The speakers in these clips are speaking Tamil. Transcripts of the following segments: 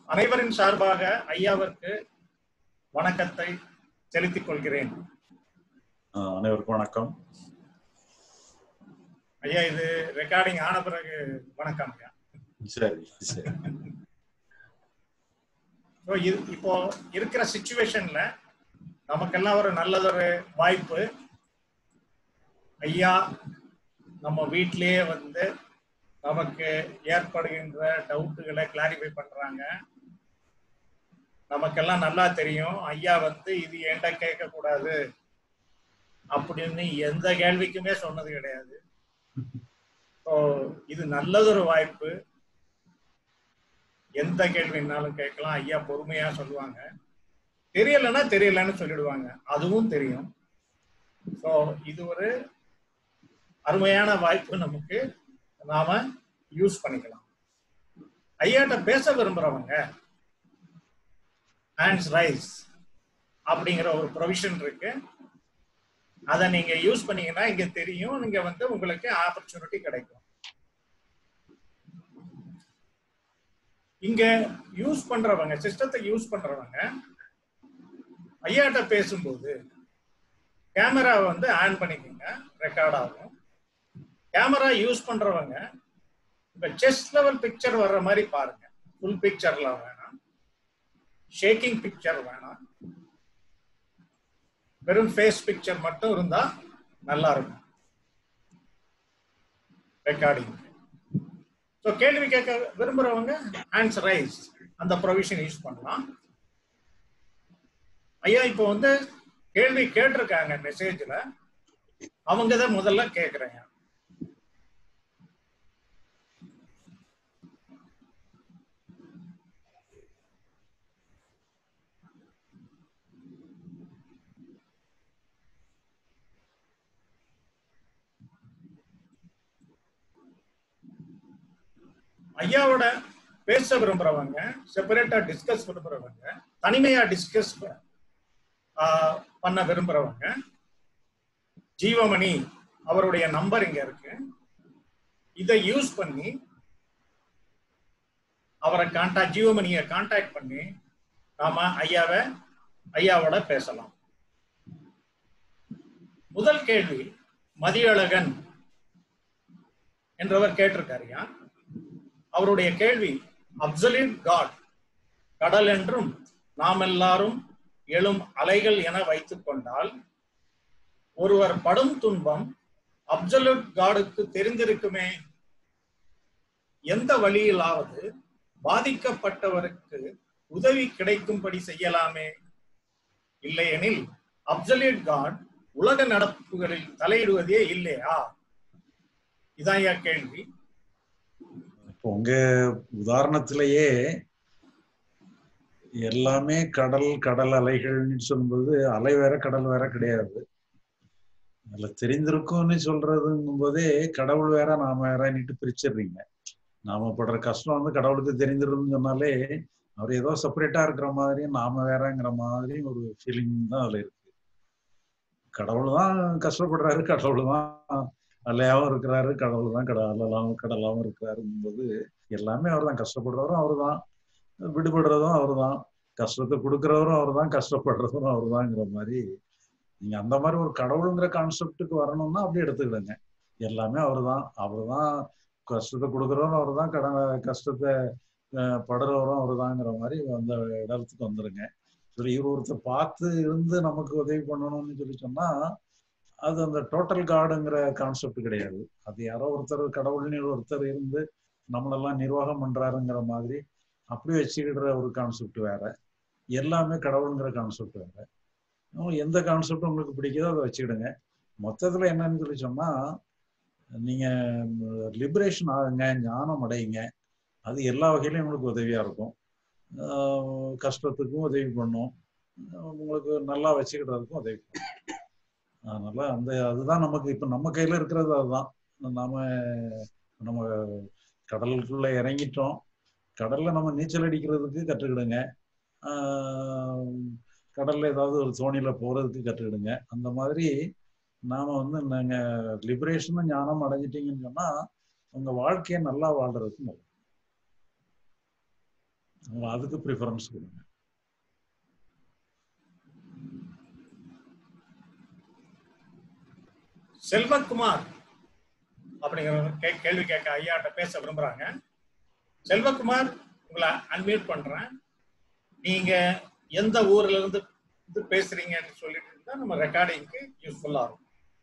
அனைவரின் சார்பாக ஐயாவிற்கு வணக்கத்தை செலுத்திக் கொள்கிறேன் ஆஹ் அனைவருக்கும் வணக்கம் ஐயா இது ரெக்கார்டிங் ஆன பிறகு வணக்கம் ஐயா சரி சரி ஸோ இது இப்போ இருக்கிற சுச்சுவேஷன்ல நமக்கெல்லாம் ஒரு நல்லதொரு வாய்ப்பு ஐயா நம்ம வீட்டிலேயே வந்து நமக்கு ஏற்படுகின்ற டவுட்டுகளை கிளாரிஃபை பண்றாங்க நமக்கெல்லாம் நல்லா தெரியும் ஐயா வந்து இது என்கிட்ட கேட்கக்கூடாது அப்படின்னு எந்த கேள்விக்குமே சொன்னது கிடையாது ஸோ இது நல்லதொரு வாய்ப்பு எந்த கேள்வினாலும் கேட்கலாம் ஐயா பொறுமையா சொல்லுவாங்க தெரியலன்னா தெரியலன்னு சொல்லிடுவாங்க அதுவும் தெரியும் ஸோ இது ஒரு அருமையான வாய்ப்பு நமக்கு நாம யூஸ் பண்ணிக்கலாம் ஐயாட்ட பேச விரும்புறவங்க ஹேண்ட்ஸ் ரைஸ் அப்படிங்கிற ஒரு ப்ரொவிஷன் இருக்கு அதை நீங்க யூஸ் பண்ணீங்கன்னா இங்க தெரியும் நீங்க வந்து உங்களுக்கு ஆப்பர்ச்சுனிட்டி கிடைக்கும் இங்க யூஸ் பண்றவங்க சிஸ்டத்தை யூஸ் பண்றவங்க ஐயாட்ட பேசும்போது கேமராவை வந்து ஆன் பண்ணிக்கோங்க ரெக்கார்ட் ஆகும் கேமரா யூஸ் பண்றவங்க இப்ப செஸ்ட் லெவல் பிக்சர் வர்ற மாதிரி பாருங்க ஃபுல் பிக்சர்ல வேணாம் ஷேக்கிங் பிக்சர் வேணாம் வெறும் ஃபேஸ் பிக்சர் மட்டும் இருந்தா நல்லா இருக்கும் ரெக்கார்டிங் ஸோ கேள்வி கேட்க விரும்புறவங்க ஹேண்ட்ஸ் ரைஸ் அந்த ப்ரொவிஷன் யூஸ் பண்ணலாம் ஐயா இப்போ வந்து கேள்வி கேட்டிருக்காங்க மெசேஜ்ல அவங்க தான் முதல்ல கேட்குறேங்க ஐயாவோட பேச விரும்புறவங்க செப்பரேட்டா டிஸ்கஸ் விரும்புறவங்க தனிமையா டிஸ்கஸ் பண்ண விரும்புறவங்க ஜீவமணி அவருடைய நம்பர் இங்க இருக்கு இதை யூஸ் பண்ணி அவரை கான்டாக்ட் ஜீவமணியை கான்டாக்ட் பண்ணி நாம ஐயாவை ஐயாவோட பேசலாம் முதல் கேள்வி மதியழகன் என்றவர் கேட்டிருக்காருயா அவருடைய கேள்வி அப்சல்யூட் காட் கடல் என்றும் நாம் எல்லாரும் எழும் அலைகள் என வைத்துக் கொண்டால் ஒருவர் படும் துன்பம் அப்சல்யூட் காடுக்கு தெரிந்திருக்குமே எந்த வழியிலாவது பாதிக்கப்பட்டவருக்கு உதவி கிடைக்கும்படி செய்யலாமே இல்லையெனில் அப்சல்யூட் காட் உலக நடப்புகளில் தலையிடுவதே இல்லையா இதான் என் கேள்வி இப்போ உங்க உதாரணத்திலேயே எல்லாமே கடல் கடல் அலைகள்னு சொல்லும்போது அலை வேற கடல் வேற கிடையாது அதுல தெரிந்திருக்கும்னு சொல்றதுங்கும் போதே கடவுள் வேற நாம வேறன்னுட்டு பிரிச்சிடுறீங்க நாம படுற கஷ்டம் வந்து கடவுளுக்கு தெரிஞ்சிருதுன்னு சொன்னாலே அவர் ஏதோ செப்பரேட்டா இருக்கிற மாதிரி நாம வேறங்கிற மாதிரி ஒரு ஃபீலிங் தான் அதுல இருக்கு கடவுள் தான் கஷ்டப்படுறாரு கடவுள் தான் அலையாவும் இருக்கிறாரு கடவுள் தான் கடலாவும் கடலாவும் இருக்கிறாருங்கும் போது எல்லாமே அவர் தான் கஷ்டப்படுறவரும் அவர் தான் விடுபடுறதும் அவர் தான் கஷ்டத்தை கொடுக்குறவரும் அவர் தான் கஷ்டப்படுறதும் அவர் தான்ங்கிற மாதிரி நீங்க அந்த மாதிரி ஒரு கடவுளுங்கிற கான்செப்டுக்கு வரணும்னா அப்படி எடுத்துக்கிடுங்க எல்லாமே அவர் தான் அவர் தான் கஷ்டத்தை கொடுக்குறவரும் அவர் தான் கட கஷ்டத்தை படுறவரும் அவர் தாங்கிற மாதிரி அந்த இடத்துக்கு வந்துருங்க சரி இவர் ஒருத்தர் பார்த்து இருந்து நமக்கு உதவி பண்ணணும்னு சொல்லி சொன்னா அது அந்த டோட்டல் காடுங்கிற கான்செப்ட் கிடையாது அது யாரோ ஒருத்தர் கடவுள்னு ஒருத்தர் இருந்து நம்மளெல்லாம் நிர்வாகம் பண்றாருங்கிற மாதிரி அப்படி வச்சுக்கிடுற ஒரு கான்செப்ட் வேற எல்லாமே கடவுளுங்கிற கான்செப்ட் வேற எந்த கான்செப்ட் உங்களுக்கு பிடிக்குதோ அதை வச்சுக்கிடுங்க மொத்தத்துல என்னன்னு சொல்லி சொன்னா நீங்க லிபரேஷன் ஆகுங்க ஞானம் அடையுங்க அது எல்லா வகையிலும் உங்களுக்கு உதவியா இருக்கும் கஷ்டத்துக்கும் உதவி பண்ணும் உங்களுக்கு நல்லா வச்சுக்கிடுறதுக்கும் உதவி பண்ணும் அதனால அந்த அதுதான் நமக்கு இப்ப நம்ம கையில இருக்கிறது அதுதான் நாம நம்ம கடலுக்குள்ள இறங்கிட்டோம் கடல்ல நம்ம நீச்சல் அடிக்கிறதுக்கு கற்றுக்கிடுங்க கடல்ல ஏதாவது ஒரு தோணியில போறதுக்கு கற்றுக்கிடுங்க அந்த மாதிரி நாம வந்து நாங்க லிபரேஷனும் ஞானம் அடைஞ்சிட்டீங்கன்னு சொன்னா உங்க வாழ்க்கையை நல்லா வாழ்றதுக்கு நல்லது அதுக்கு ப்ரிஃபரன்ஸ் கொடுங்க செல்வகுமார் அப்படிங்கிற கே- கேள்வி கேட்க ஐயாட்ட பேச விரும்புறாங்க செல்வகுமார் உங்களை அன்மியூட் பண்றேன் நீங்க எந்த ஊர்ல இருந்து இது பேசுறீங்கன்னு சொல்லிட்டு இருந்தா நம்ம ரெக்கார்டிங்க்கு யூஸ்ஃபுல்லா இருக்கும்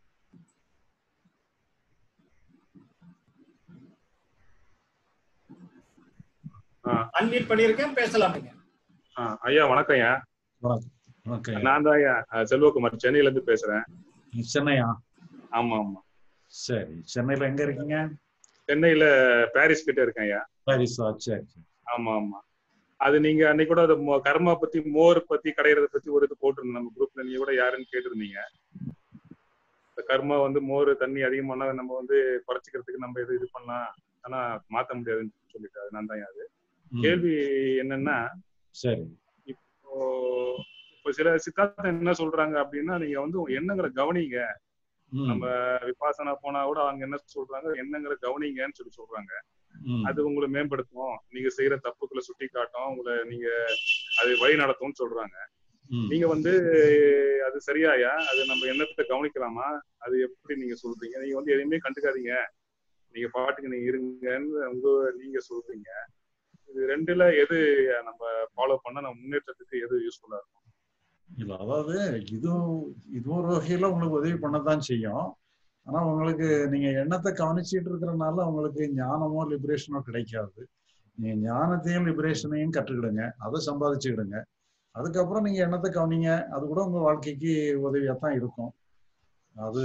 ஆ, அன்மியூட் பண்ணியிருக்கேன் பேசலாம் நீங்க ஆ, ஐயா வணக்கம் ஐயா வணக்கம் வணக்கம் நான் தான் ஐயா அஹ், செல்வகுமார் சென்னையில இருந்து பேசுறேன் நீங்க சென்னையா ஆமா ஆமா சரி சென்னையில எங்க இருக்கீங்க சென்னையில பாரிஸ் கிட்ட இருக்கேன் ஐயா பாரிஸா சரி சரி ஆமா ஆமா அது நீங்க அன்னைக்கு கூட அது மோ- கர்மா பத்தி மோர் பத்தி கடையிறத பத்தி ஒரு இது போட்டிருந்தோம் நம்ம குரூப்ல நீங்க கூட யாருன்னு கேட்டிருந்தீங்க இந்த கர்மா வந்து மோர் தண்ணி அதிகமானா நம்ம வந்து குறைச்சிக்கிறதுக்கு நம்ம இது இது பண்ணலாம் ஆனா மாத்த முடியாதுன்னு சொல்லிட்டு அது நான் தான் அது ம், கேள்வி என்னன்னா சரி இப்போ இப்போ சில சித்தாந்தம் என்ன சொல்றாங்க அப்படின்னா நீங்க வந்து உங்க எண்ணங்களை கவனிங்க ம், நம்ம விபாசனா போனா கூட அவங்க என்ன சொல்றாங்க எண்ணங்களை கவனிங்கன்னு சொல்லி சொல்றாங்க ம், அது உங்களை மேம்படுத்தும் நீங்க செய்யற தப்புக்களை சுட்டி காட்டும் உங்களை நீங்க அது வழி நடத்தும்னு சொல்றாங்க ம். நீங்க வந்து அது சரியாயா அது நம்ம எண்ணத்தை கவனிக்கலாமா அது எப்படி நீங்க சொல்றீங்க நீங்க வந்து எதையுமே கண்டுக்காதீங்க நீங்க பாட்டுக்கு நீங்க இருங்கன்னு உங்க நீங்க சொல்றீங்க இது ரெண்டுல எது நம்ம ஃபாலோ பண்ண நம்ம முன்னேற்றத்துக்கு எது யூஸ்ஃபுல்லா இருக்கும் இல்ல அதாவது இது இது ஒரு வகையில உங்களுக்கு உதவி பண்ணத்தான் செய்யும் ஆனா உங்களுக்கு நீங்க எண்ணத்தை கவனிச்சிட்டு இருக்கிறனால உங்களுக்கு ஞானமோ லிபரேஷனோ கிடைக்காது நீங்க ஞானத்தையும் லிபரேஷனையும் கற்றுக்கிடுங்க அதை சம்பாதிச்சுக்கிடுங்க அதுக்கப்புறம் நீங்க எண்ணத்தை கவனிங்க அது கூட உங்க வாழ்க்கைக்கு உதவியா தான் இருக்கும் அது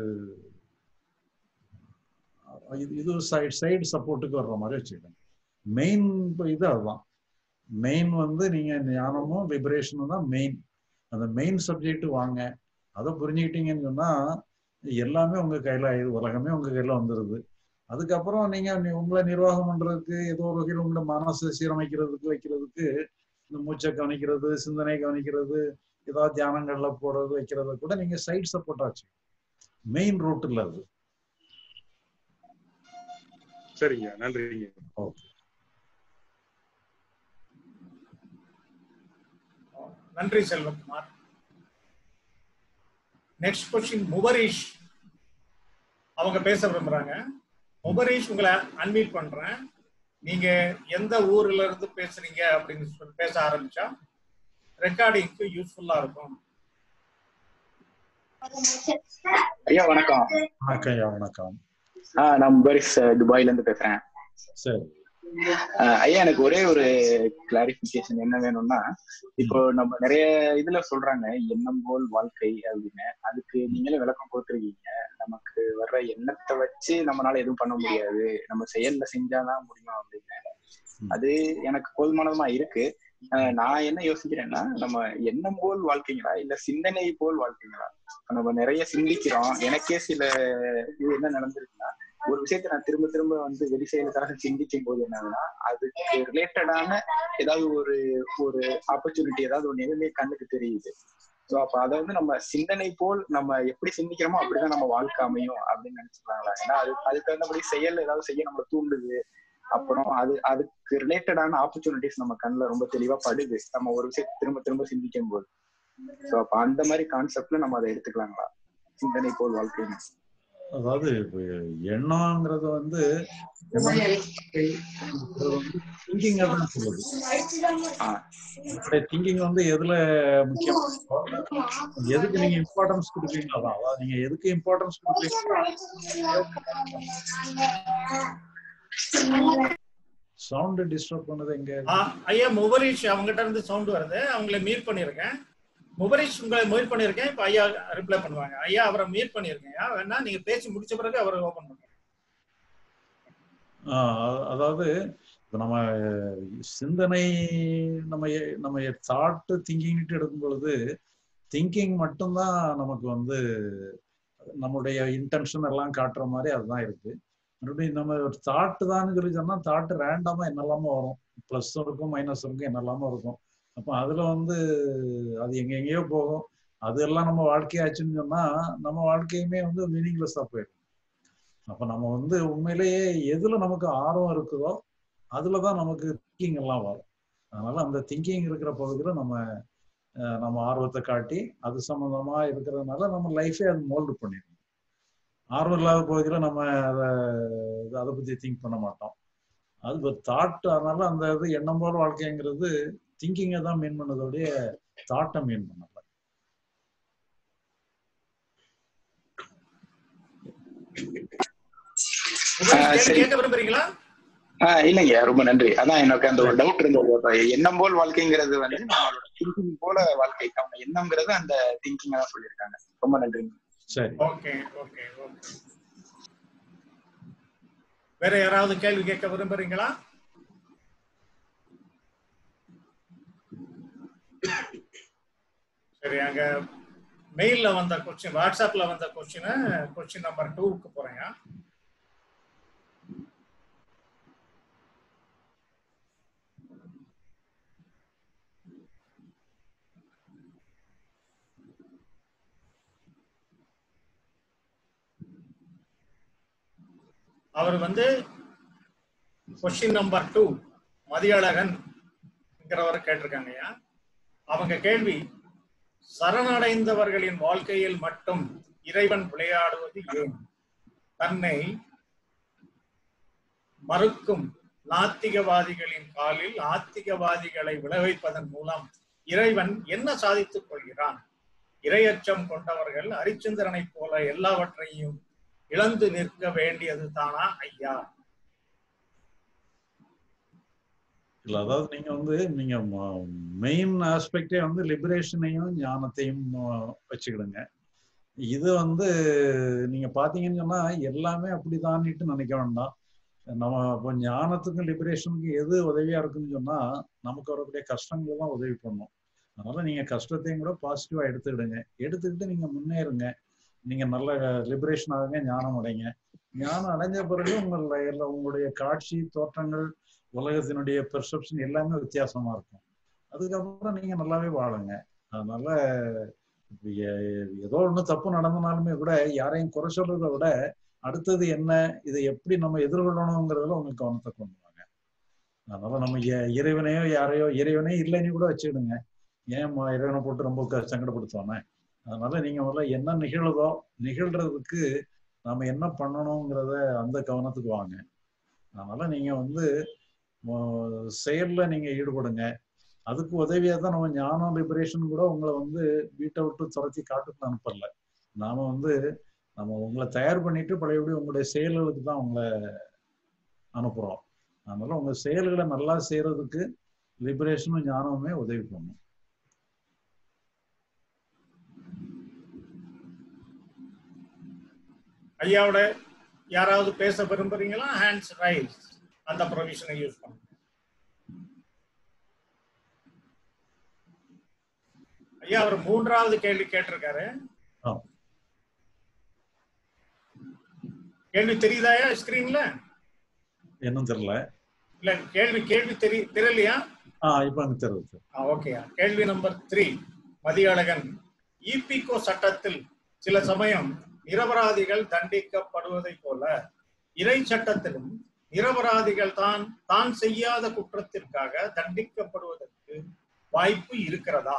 இது இது சைடு சைடு சப்போர்ட்டுக்கு வர்ற மாதிரி வச்சுக்கிடுங்க மெயின் இது அதுதான் மெயின் வந்து நீங்க ஞானமும் லிபரேஷனும் தான் மெயின் அந்த மெயின் சப்ஜெக்ட் வாங்க அதை புரிஞ்சுக்கிட்டீங்கன்னு சொன்னா எல்லாமே உங்க கையில ஆயிடுது உலகமே உங்க கையில வந்துருது அதுக்கப்புறம் நீங்க நி- உங்களை நிர்வாகம் பண்றதுக்கு ஏதோ ஒரு வகையில் உங்களை மனசை சீரமைக்கிறதுக்கு வைக்கிறதுக்கு இந்த மூச்சை கவனிக்கிறது சிந்தனை கவனிக்கிறது ஏதாவது தியானங்கள்ல போறது வைக்கிறது கூட நீங்க சைட் சப்போர்ட் ஆச்சு மெயின் ரூட் இல்ல அது சரிங்க நன்றிங்க நன்றி செல்வகுமார் நெக்ஸ்ட் கொஸ்டின் முபரீஷ் அவங்க பேச விரும்புறாங்க முபரீஷ் உங்களை அன்மீட் பண்றேன் நீங்க எந்த ஊர்ல இருந்து பேசுறீங்க அப்படின்னு சொல்லி பேச ஆரம்பிச்சா ரெக்கார்டிங்க்கு யூஸ்ஃபுல்லா இருக்கும் ஐயா வணக்கம் வணக்கம் ஐயா வணக்கம் ஆஹ் நான் முபரிஸ் துபாயில இருந்து பேசுறேன் சரி ஆஹ் ஐயா எனக்கு ஒரே ஒரு கிளாரிபிகேஷன் என்ன வேணும்னா இப்போ நம்ம நிறைய இதுல சொல்றாங்க எண்ணம் போல் வாழ்க்கை அப்படின்னு அதுக்கு நீங்களே விளக்கம் கொடுத்துருக்கீங்க நமக்கு வர்ற எண்ணத்தை வச்சு நம்மளால எதுவும் பண்ண முடியாது நம்ம செயல்ல செஞ்சாதான் முடியும் அப்படின்னு அது எனக்கு போதுமானதமா இருக்கு ஆஹ் நான் என்ன யோசிக்கிறேன்னா நம்ம எண்ணம் போல் வாழ்க்கைங்களா இல்ல சிந்தனை போல் வாழ்க்கைங்களா இப்ப நம்ம நிறைய சிந்திக்கிறோம் எனக்கே சில இது என்ன நடந்திருக்குன்னா ஒரு விஷயத்தை நான் திரும்ப திரும்ப வந்து வெளி செயலுக்காக சிந்திக்கும் போது என்னன்னா அதுக்கு ரிலேட்டடான ஏதாவது ஒரு ஒரு ஆப்பர்ச்சுனிட்டி ஏதாவது ஒண்ணு எதுவுமே கண்ணுக்கு தெரியுது ஸோ அப்ப அதை வந்து நம்ம சிந்தனை போல் நம்ம எப்படி சிந்திக்கிறோமோ அப்படிதான் நம்ம வாழ்க்கை அமையும் அப்படின்னு நினைச்சுக்கலாங்களா ஏன்னா அது அதுக்கு தகுந்தபடி செயல் ஏதாவது செய்ய நம்மளை தூண்டுது அப்புறம் அது அதுக்கு ரிலேட்டடான ஆப்பர்ச்சுனிட்டிஸ் நம்ம கண்ணுல ரொம்ப தெளிவா படுது நம்ம ஒரு விஷயத்தை திரும்ப திரும்ப சிந்திக்கும் போது ஸோ அப்ப அந்த மாதிரி கான்செப்ட்ல நம்ம அதை எடுத்துக்கலாங்களா சிந்தனை போல் வாழ்க்கைன்னு அதாவது இப்ப எண்ணம்ங்கிறது வந்து திங்கிங் தான் சொல்லுது ஆஹ் திங்கிங் வந்து எதுல முக்கியம் எதுக்கு நீங்க இம்பார்ட்டன்ஸ் கொடுப்பீங்களோ அதான் அதாவது நீங்க எதுக்கு இம்பார்ட்டன்ஸ் கொடுப்பீங்களோ சவுண்ட் டிஸ்டர்ப் பண்ணது எங்க ஆ, ஐயா முபரீஷ் அவங்ககிட்ட இருந்து சவுண்ட் வருது அவங்கள மீட் பண்ணிருக்கேன் முபரீஷ் உங்களை மீட் பண்ணிருக்கேன் இப்ப ஐயா ரிப்ளை பண்ணுவாங்க ஐயா அவரை மீட் பண்ணிருக்கேன் வேணா நீங்க பேசி முடிச்ச பிறகு அவரை ஓபன் பண்ணுங்க ஆஹ் அதாவது இப்ப நம்ம சிந்தனை நம்ம எ- நம்ம தாட்டு திங்கிங்ட்டு எடுக்கும் பொழுது திங்கிங் மட்டும்தான் நமக்கு வந்து நம்முடைய இன்டென்ஷன் எல்லாம் காட்டுற மாதிரி அதுதான் இருக்கு மறுபடியும் நம்ம ஒரு தாட்டு தான் சொல்லி சொன்னா தாட்டு ரேண்டமா என்னெல்லாமோ வரும் ப்ளஸ் இருக்கும் மைனஸ் இருக்கும் என்னெல்லாமோ இருக்கும் அப்போ அதுல வந்து அது எங்க எங்கேயோ போகும் அதெல்லாம் நம்ம வாழ்க்கையாச்சுன்னு சொன்னா நம்ம வாழ்க்கையுமே வந்து மீனிங்லெஸ்ஸா போயிடும் அப்ப நம்ம வந்து உண்மையிலேயே எதுல நமக்கு ஆர்வம் இருக்குதோ அதுலதான் நமக்கு திங்கிங் எல்லாம் வரும் அதனால அந்த திங்கிங் இருக்கிற பகுதியில நம்ம அஹ், நம்ம ஆர்வத்தை காட்டி அது சம்பந்தமா இருக்கிறதுனால நம்ம லைஃபே அது மோல்டு பண்ணிடும் ஆர்வம் இல்லாத பகுதியில நம்ம அதை அதை பத்தி திங்க் பண்ண மாட்டோம் அது ஒரு தாட் அதனால அந்த இது எண்ணம் போல வாழ்க்கைங்கிறது திங்கிங்கை தான் மீன் பண்ணதோடைய தாட்டை மீன் பண்ணல உங்களுக்கு ஆ, கேள்வி சரி. கேட்க விரும்புறீங்களா ஆஹ் இல்லைங்க ரொம்ப நன்றி அதான் எனக்கு அந்த ஒரு டவுட் இருந்தது இப்ப எண்ணம் போல் வாழ்க்கைங்கிறது வந்து நம்மளோட திங்கிங் போல வாழ்க்கை அவங்க எண்ணம்ங்கிறது அந்த திங்கிங் தான் சொல்லியிருக்காங்க ரொம்ப நன்றிங்க சரி ஓகே ஓகே ஓகே வேற யாராவது கேள்வி கேட்க விரும்புறீங்களா சரி அங்க மெயில்ல வந்த கொஸ்டின் வாட்ஸ்அப்ல வந்த கொஸ்டின் கொஸ்டின் நம்பர் டூக்கு போறேங்க அவர் வந்து கொஸ்டின் நம்பர் டூ மதியழகன் கேட்டிருக்காங்கய்யா அவங்க கேள்வி சரணடைந்தவர்களின் வாழ்க்கையில் மட்டும் இறைவன் விளையாடுவது ஏன் தன்னை மறுக்கும் நாத்திகவாதிகளின் காலில் ஆத்திகவாதிகளை விளைவிப்பதன் மூலம் இறைவன் என்ன சாதித்துக் கொள்கிறான் இரையச்சம் கொண்டவர்கள் ஹரிச்சந்திரனைப் போல எல்லாவற்றையும் இழந்து நிற்க வேண்டியது தானா ஐயா இல்ல அதாவது நீங்க வந்து நீங்க மெயின் ஆஸ்பெக்டே வந்து லிபரேஷனையும் ஞானத்தையும் அஹ், வச்சுக்கிடுங்க இது வந்து நீங்க பாத்தீங்கன்னு சொன்னா எல்லாமே அப்படிதான்னுட்டு நினைக்க வேண்டாம் நம்ம இப்போ ஞானத்துக்கும் லிபரேஷனுக்கும் எது உதவியா இருக்குன்னு சொன்னா நமக்கு வரக்கூடிய கஷ்டங்கள் தான் உதவி பண்ணும் அதனால நீங்க கஷ்டத்தையும் கூட பாசிட்டிவா எடுத்துக்கிடுங்க எடுத்துக்கிட்டு நீங்க முன்னேறுங்க நீங்க நல்ல லிபரேஷன் ஆகுங்க ஞானம் அடைங்க ஞானம் அடைஞ்ச பிறகு உங்கள எல்லா உங்களுடைய காட்சி தோற்றங்கள் உலகத்தினுடைய பெர்செப்ஷன் எல்லாமே வித்தியாசமா இருக்கும் அதுக்கப்புறம் நீங்க நல்லாவே வாழுங்க அதனால இப்ப எ- ஏதோ ஒண்ணு தப்பு நடந்தனாலுமே கூட யாரையும் குறை சொல்றதை விட அடுத்தது என்ன இதை எப்படி நம்ம எதிர்கொள்ளணுங்கிறதுல உங்களுக்கு கவனத்தை கொண்டு வாங்க அதனால நம்ம இ- இறைவனையோ யாரையோ இறைவனே இல்லைன்னு கூட வச்சுக்கிடுங்க ஏன் ம- இறைவனை போட்டு ரொம்ப க- சங்கடப்படுத்துவானே அதனால நீங்க முதல்ல என்ன நிகழுதோ நிகழ்றதுக்கு நாம என்ன பண்ணணுங்கிறத அந்த கவனத்துக்கு வாங்க அதனால நீங்க வந்து ம- செயல்ல நீங்க ஈடுபடுங்க அதுக்கு உதவியா தான் நம்ம ஞானம் லிபரேஷன் கூட உங்களை வந்து வீட்டை விட்டு துரத்தி காட்டுக்கு அனுப்பல நாம வந்து நம்ம உங்களை தயார் பண்ணிட்டு பழையபடி உங்களுடைய செயல்களுக்கு தான் உங்களை அனுப்புறோம் அதனால உங்க செயல்களை நல்லா செய்யறதுக்கு லிபரேஷனும் ஞானமுமே உதவி பண்ணும் ஐயாவோட யாராவது பேச விரும்புறீங்களா ஹேண்ட்ஸ் ரைஸ் அந்த ப்ரொவிஷனை யூஸ் பண்ணுங்க ஐயா அவர் மூன்றாவது கேள்வி கேட்டிருக்காரு ஆ. கேள்வி தெரியுதாயா ஸ்கிரீன்ல என்னன்னு தெரியல இல்ல கேள்வி கேள்வி தெரி தெரியலையா ஆஹ் இப்ப எனக்கு தெரியுது ஓகேயா கேள்வி நம்பர் த்ரீ மதியழகன் ஈபிகோ சட்டத்தில் சில சமயம் நிரபராதிகள் தண்டிக்கப்படுவதைப் போல இறை சட்டத்திலும் நிரபராதிகள் தான் தான் செய்யாத குற்றத்திற்காக தண்டிக்கப்படுவதற்கு வாய்ப்பு இருக்கிறதா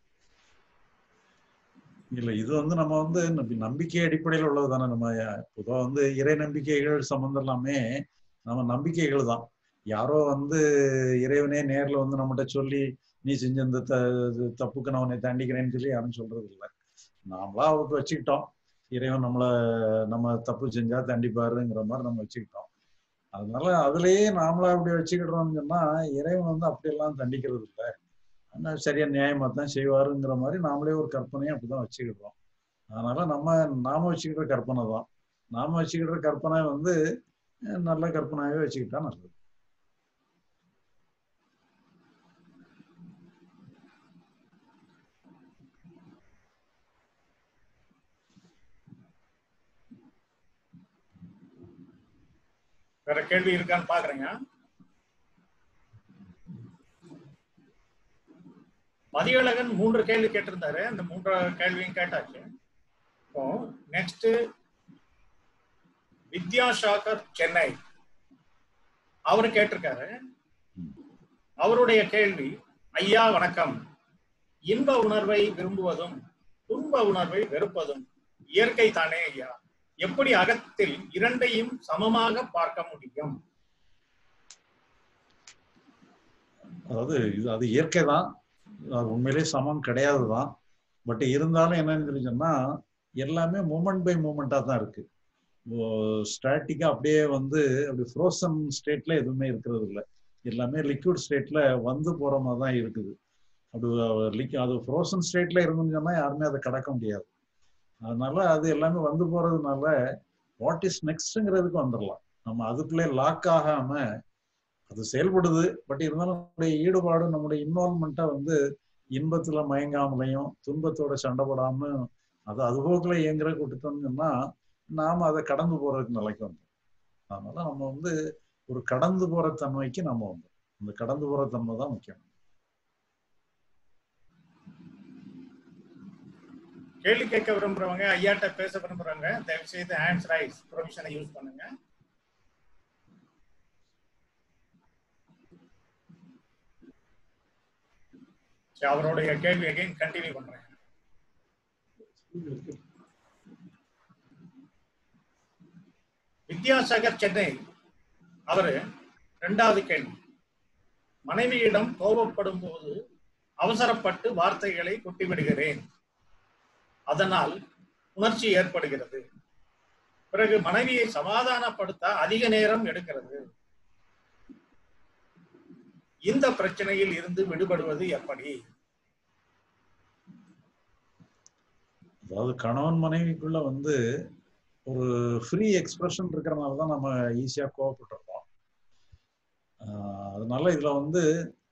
இல்ல இது வந்து நம்ம வந்து நம்பி- நம்பிக்கை அடிப்படையில் உள்ளது தானே நம்ம பொதுவா வந்து இறை நம்பிக்கைகள் சம்பந்தம் எல்லாமே நம்ம நம்பிக்கைகள் தான் யாரோ வந்து இறைவனே நேர்ல வந்து நம்மகிட்ட சொல்லி நீ செஞ்ச இந்த த- இது தப்புக்கு நான் உன்னை தண்டிக்கிறேன்னு சொல்லி யாரும் சொல்றது இல்லை நாமளா அவருக்கு வச்சுக்கிட்டோம் இறைவன் நம்மள நம்ம தப்பு செஞ்சா தண்டிப்பாருங்கிற மாதிரி நம்ம வச்சுக்கிட்டோம் அதனால அதுலயே நாமளா அப்படி வச்சுக்கிட்டோம்னு சொன்னா இறைவன் வந்து அப்படியெல்லாம் தண்டிக்கிறது இல்லை ஆனா சரியா நியாயமா தான் செய்வாருங்கிற மாதிரி நாமளே ஒரு கற்பனையை அப்படிதான் வச்சுக்கிடுறோம் அதனால நம்ம நாம வச்சுக்கிற கற்பனை தான் நாம வச்சுக்கிற கற்பனை வந்து அஹ், நல்ல கற்பனையாவே வச்சுக்கிட்டா நல்லது வேற கேள்வி இருக்கான்னு பாக்குறேங்க மதியழகன் மூன்று கேள்வி கேட்டிருந்தாரு அந்த மூன்று கேள்வியும் கேட்டாச்சு இப்போ நெக்ஸ்ட் வித்யாசாகர் சென்னை அவரு கேட்டிருக்காரு அவருடைய கேள்வி ஐயா வணக்கம் இன்ப உணர்வை விரும்புவதும் துன்ப உணர்வை வெறுப்பதும் இயற்கை தானே ஐயா எப்படி அகத்தில் இரண்டையும் சமமாக பார்க்க முடியும் அதாவது இது அது இயற்கை தான் அது உண்மையிலே சமம் கிடையாது தான் பட் இருந்தாலும் என்னன்னு சொல்லி சொன்னா எல்லாமே மூமெண்ட் பை மூமெண்டா தான் இருக்கு ஸ்டாட்டிக்கா அப்படியே வந்து அப்படி ஃப்ரோசன் ஸ்டேட்ல எதுவுமே இருக்கிறது இல்லை எல்லாமே லிக்விட் ஸ்டேட்ல வந்து போற மாதிரி தான் இருக்குது அப்படி லிக் அது ஃப்ரோசன் ஸ்டேட்ல இருந்துன்னு சொன்னா யாருமே அதை கடக்க முடியாது அதனால அது எல்லாமே வந்து போறதுனால வாட் இஸ் நெக்ஸ்ட்ங்கிறதுக்கு வந்துடலாம் நம்ம அதுக்குள்ளே லாக் ஆகாம அது செயல்படுது பட் இருந்தாலும் நம்முடைய ஈடுபாடு நம்முடைய இன்வால்மெண்ட்டை வந்து இன்பத்துல மயங்காமலையும் துன்பத்தோட சண்டை போடாம அது அதுபோக்குல இயங்குற கூட்டத்தோம்னு சொன்னா நாம அதை கடந்து போறதுக்கு நிலைக்கு வந்தோம் அதனால நம்ம வந்து ஒரு கடந்து போற தன்மைக்கு நம்ம வந்தோம் அந்த கடந்து போற தன்மை தான் முக்கியம் கேள்வி கேட்க விரும்புறவங்க ஐயாட்ட பேச விரும்புறவங்க தயவு செய்து ஹேண்ட்ஸ் ரைஸ் ப்ரொவிஷனை யூஸ் பண்ணுங்க சரி, அவருடைய கேள்வி அகைன் கண்டினியூ பண்றேன் வித்யாசாகர் சென்னை அவரு ரெண்டாவது கேள்வி மனைவியிடம் கோபப்படும் போது அவசரப்பட்டு வார்த்தைகளை கொட்டிவிடுகிறேன் அதனால் உணர்ச்சி ஏற்படுகிறது பிறகு மனைவியை சமாதானப்படுத்த அதிக நேரம் எடுக்கிறது இந்த பிரச்சனையில் இருந்து விடுபடுவது எப்படி அதாவது கணவன் மனைவிக்குள்ள வந்து ஒரு ஃப்ரீ எக்ஸ்பிரஷன் இருக்கிறனால தான் நம்ம ஈஸியா கோவப்பட்டிருக்கோம் ஆஹ் அதனால இதுல வந்து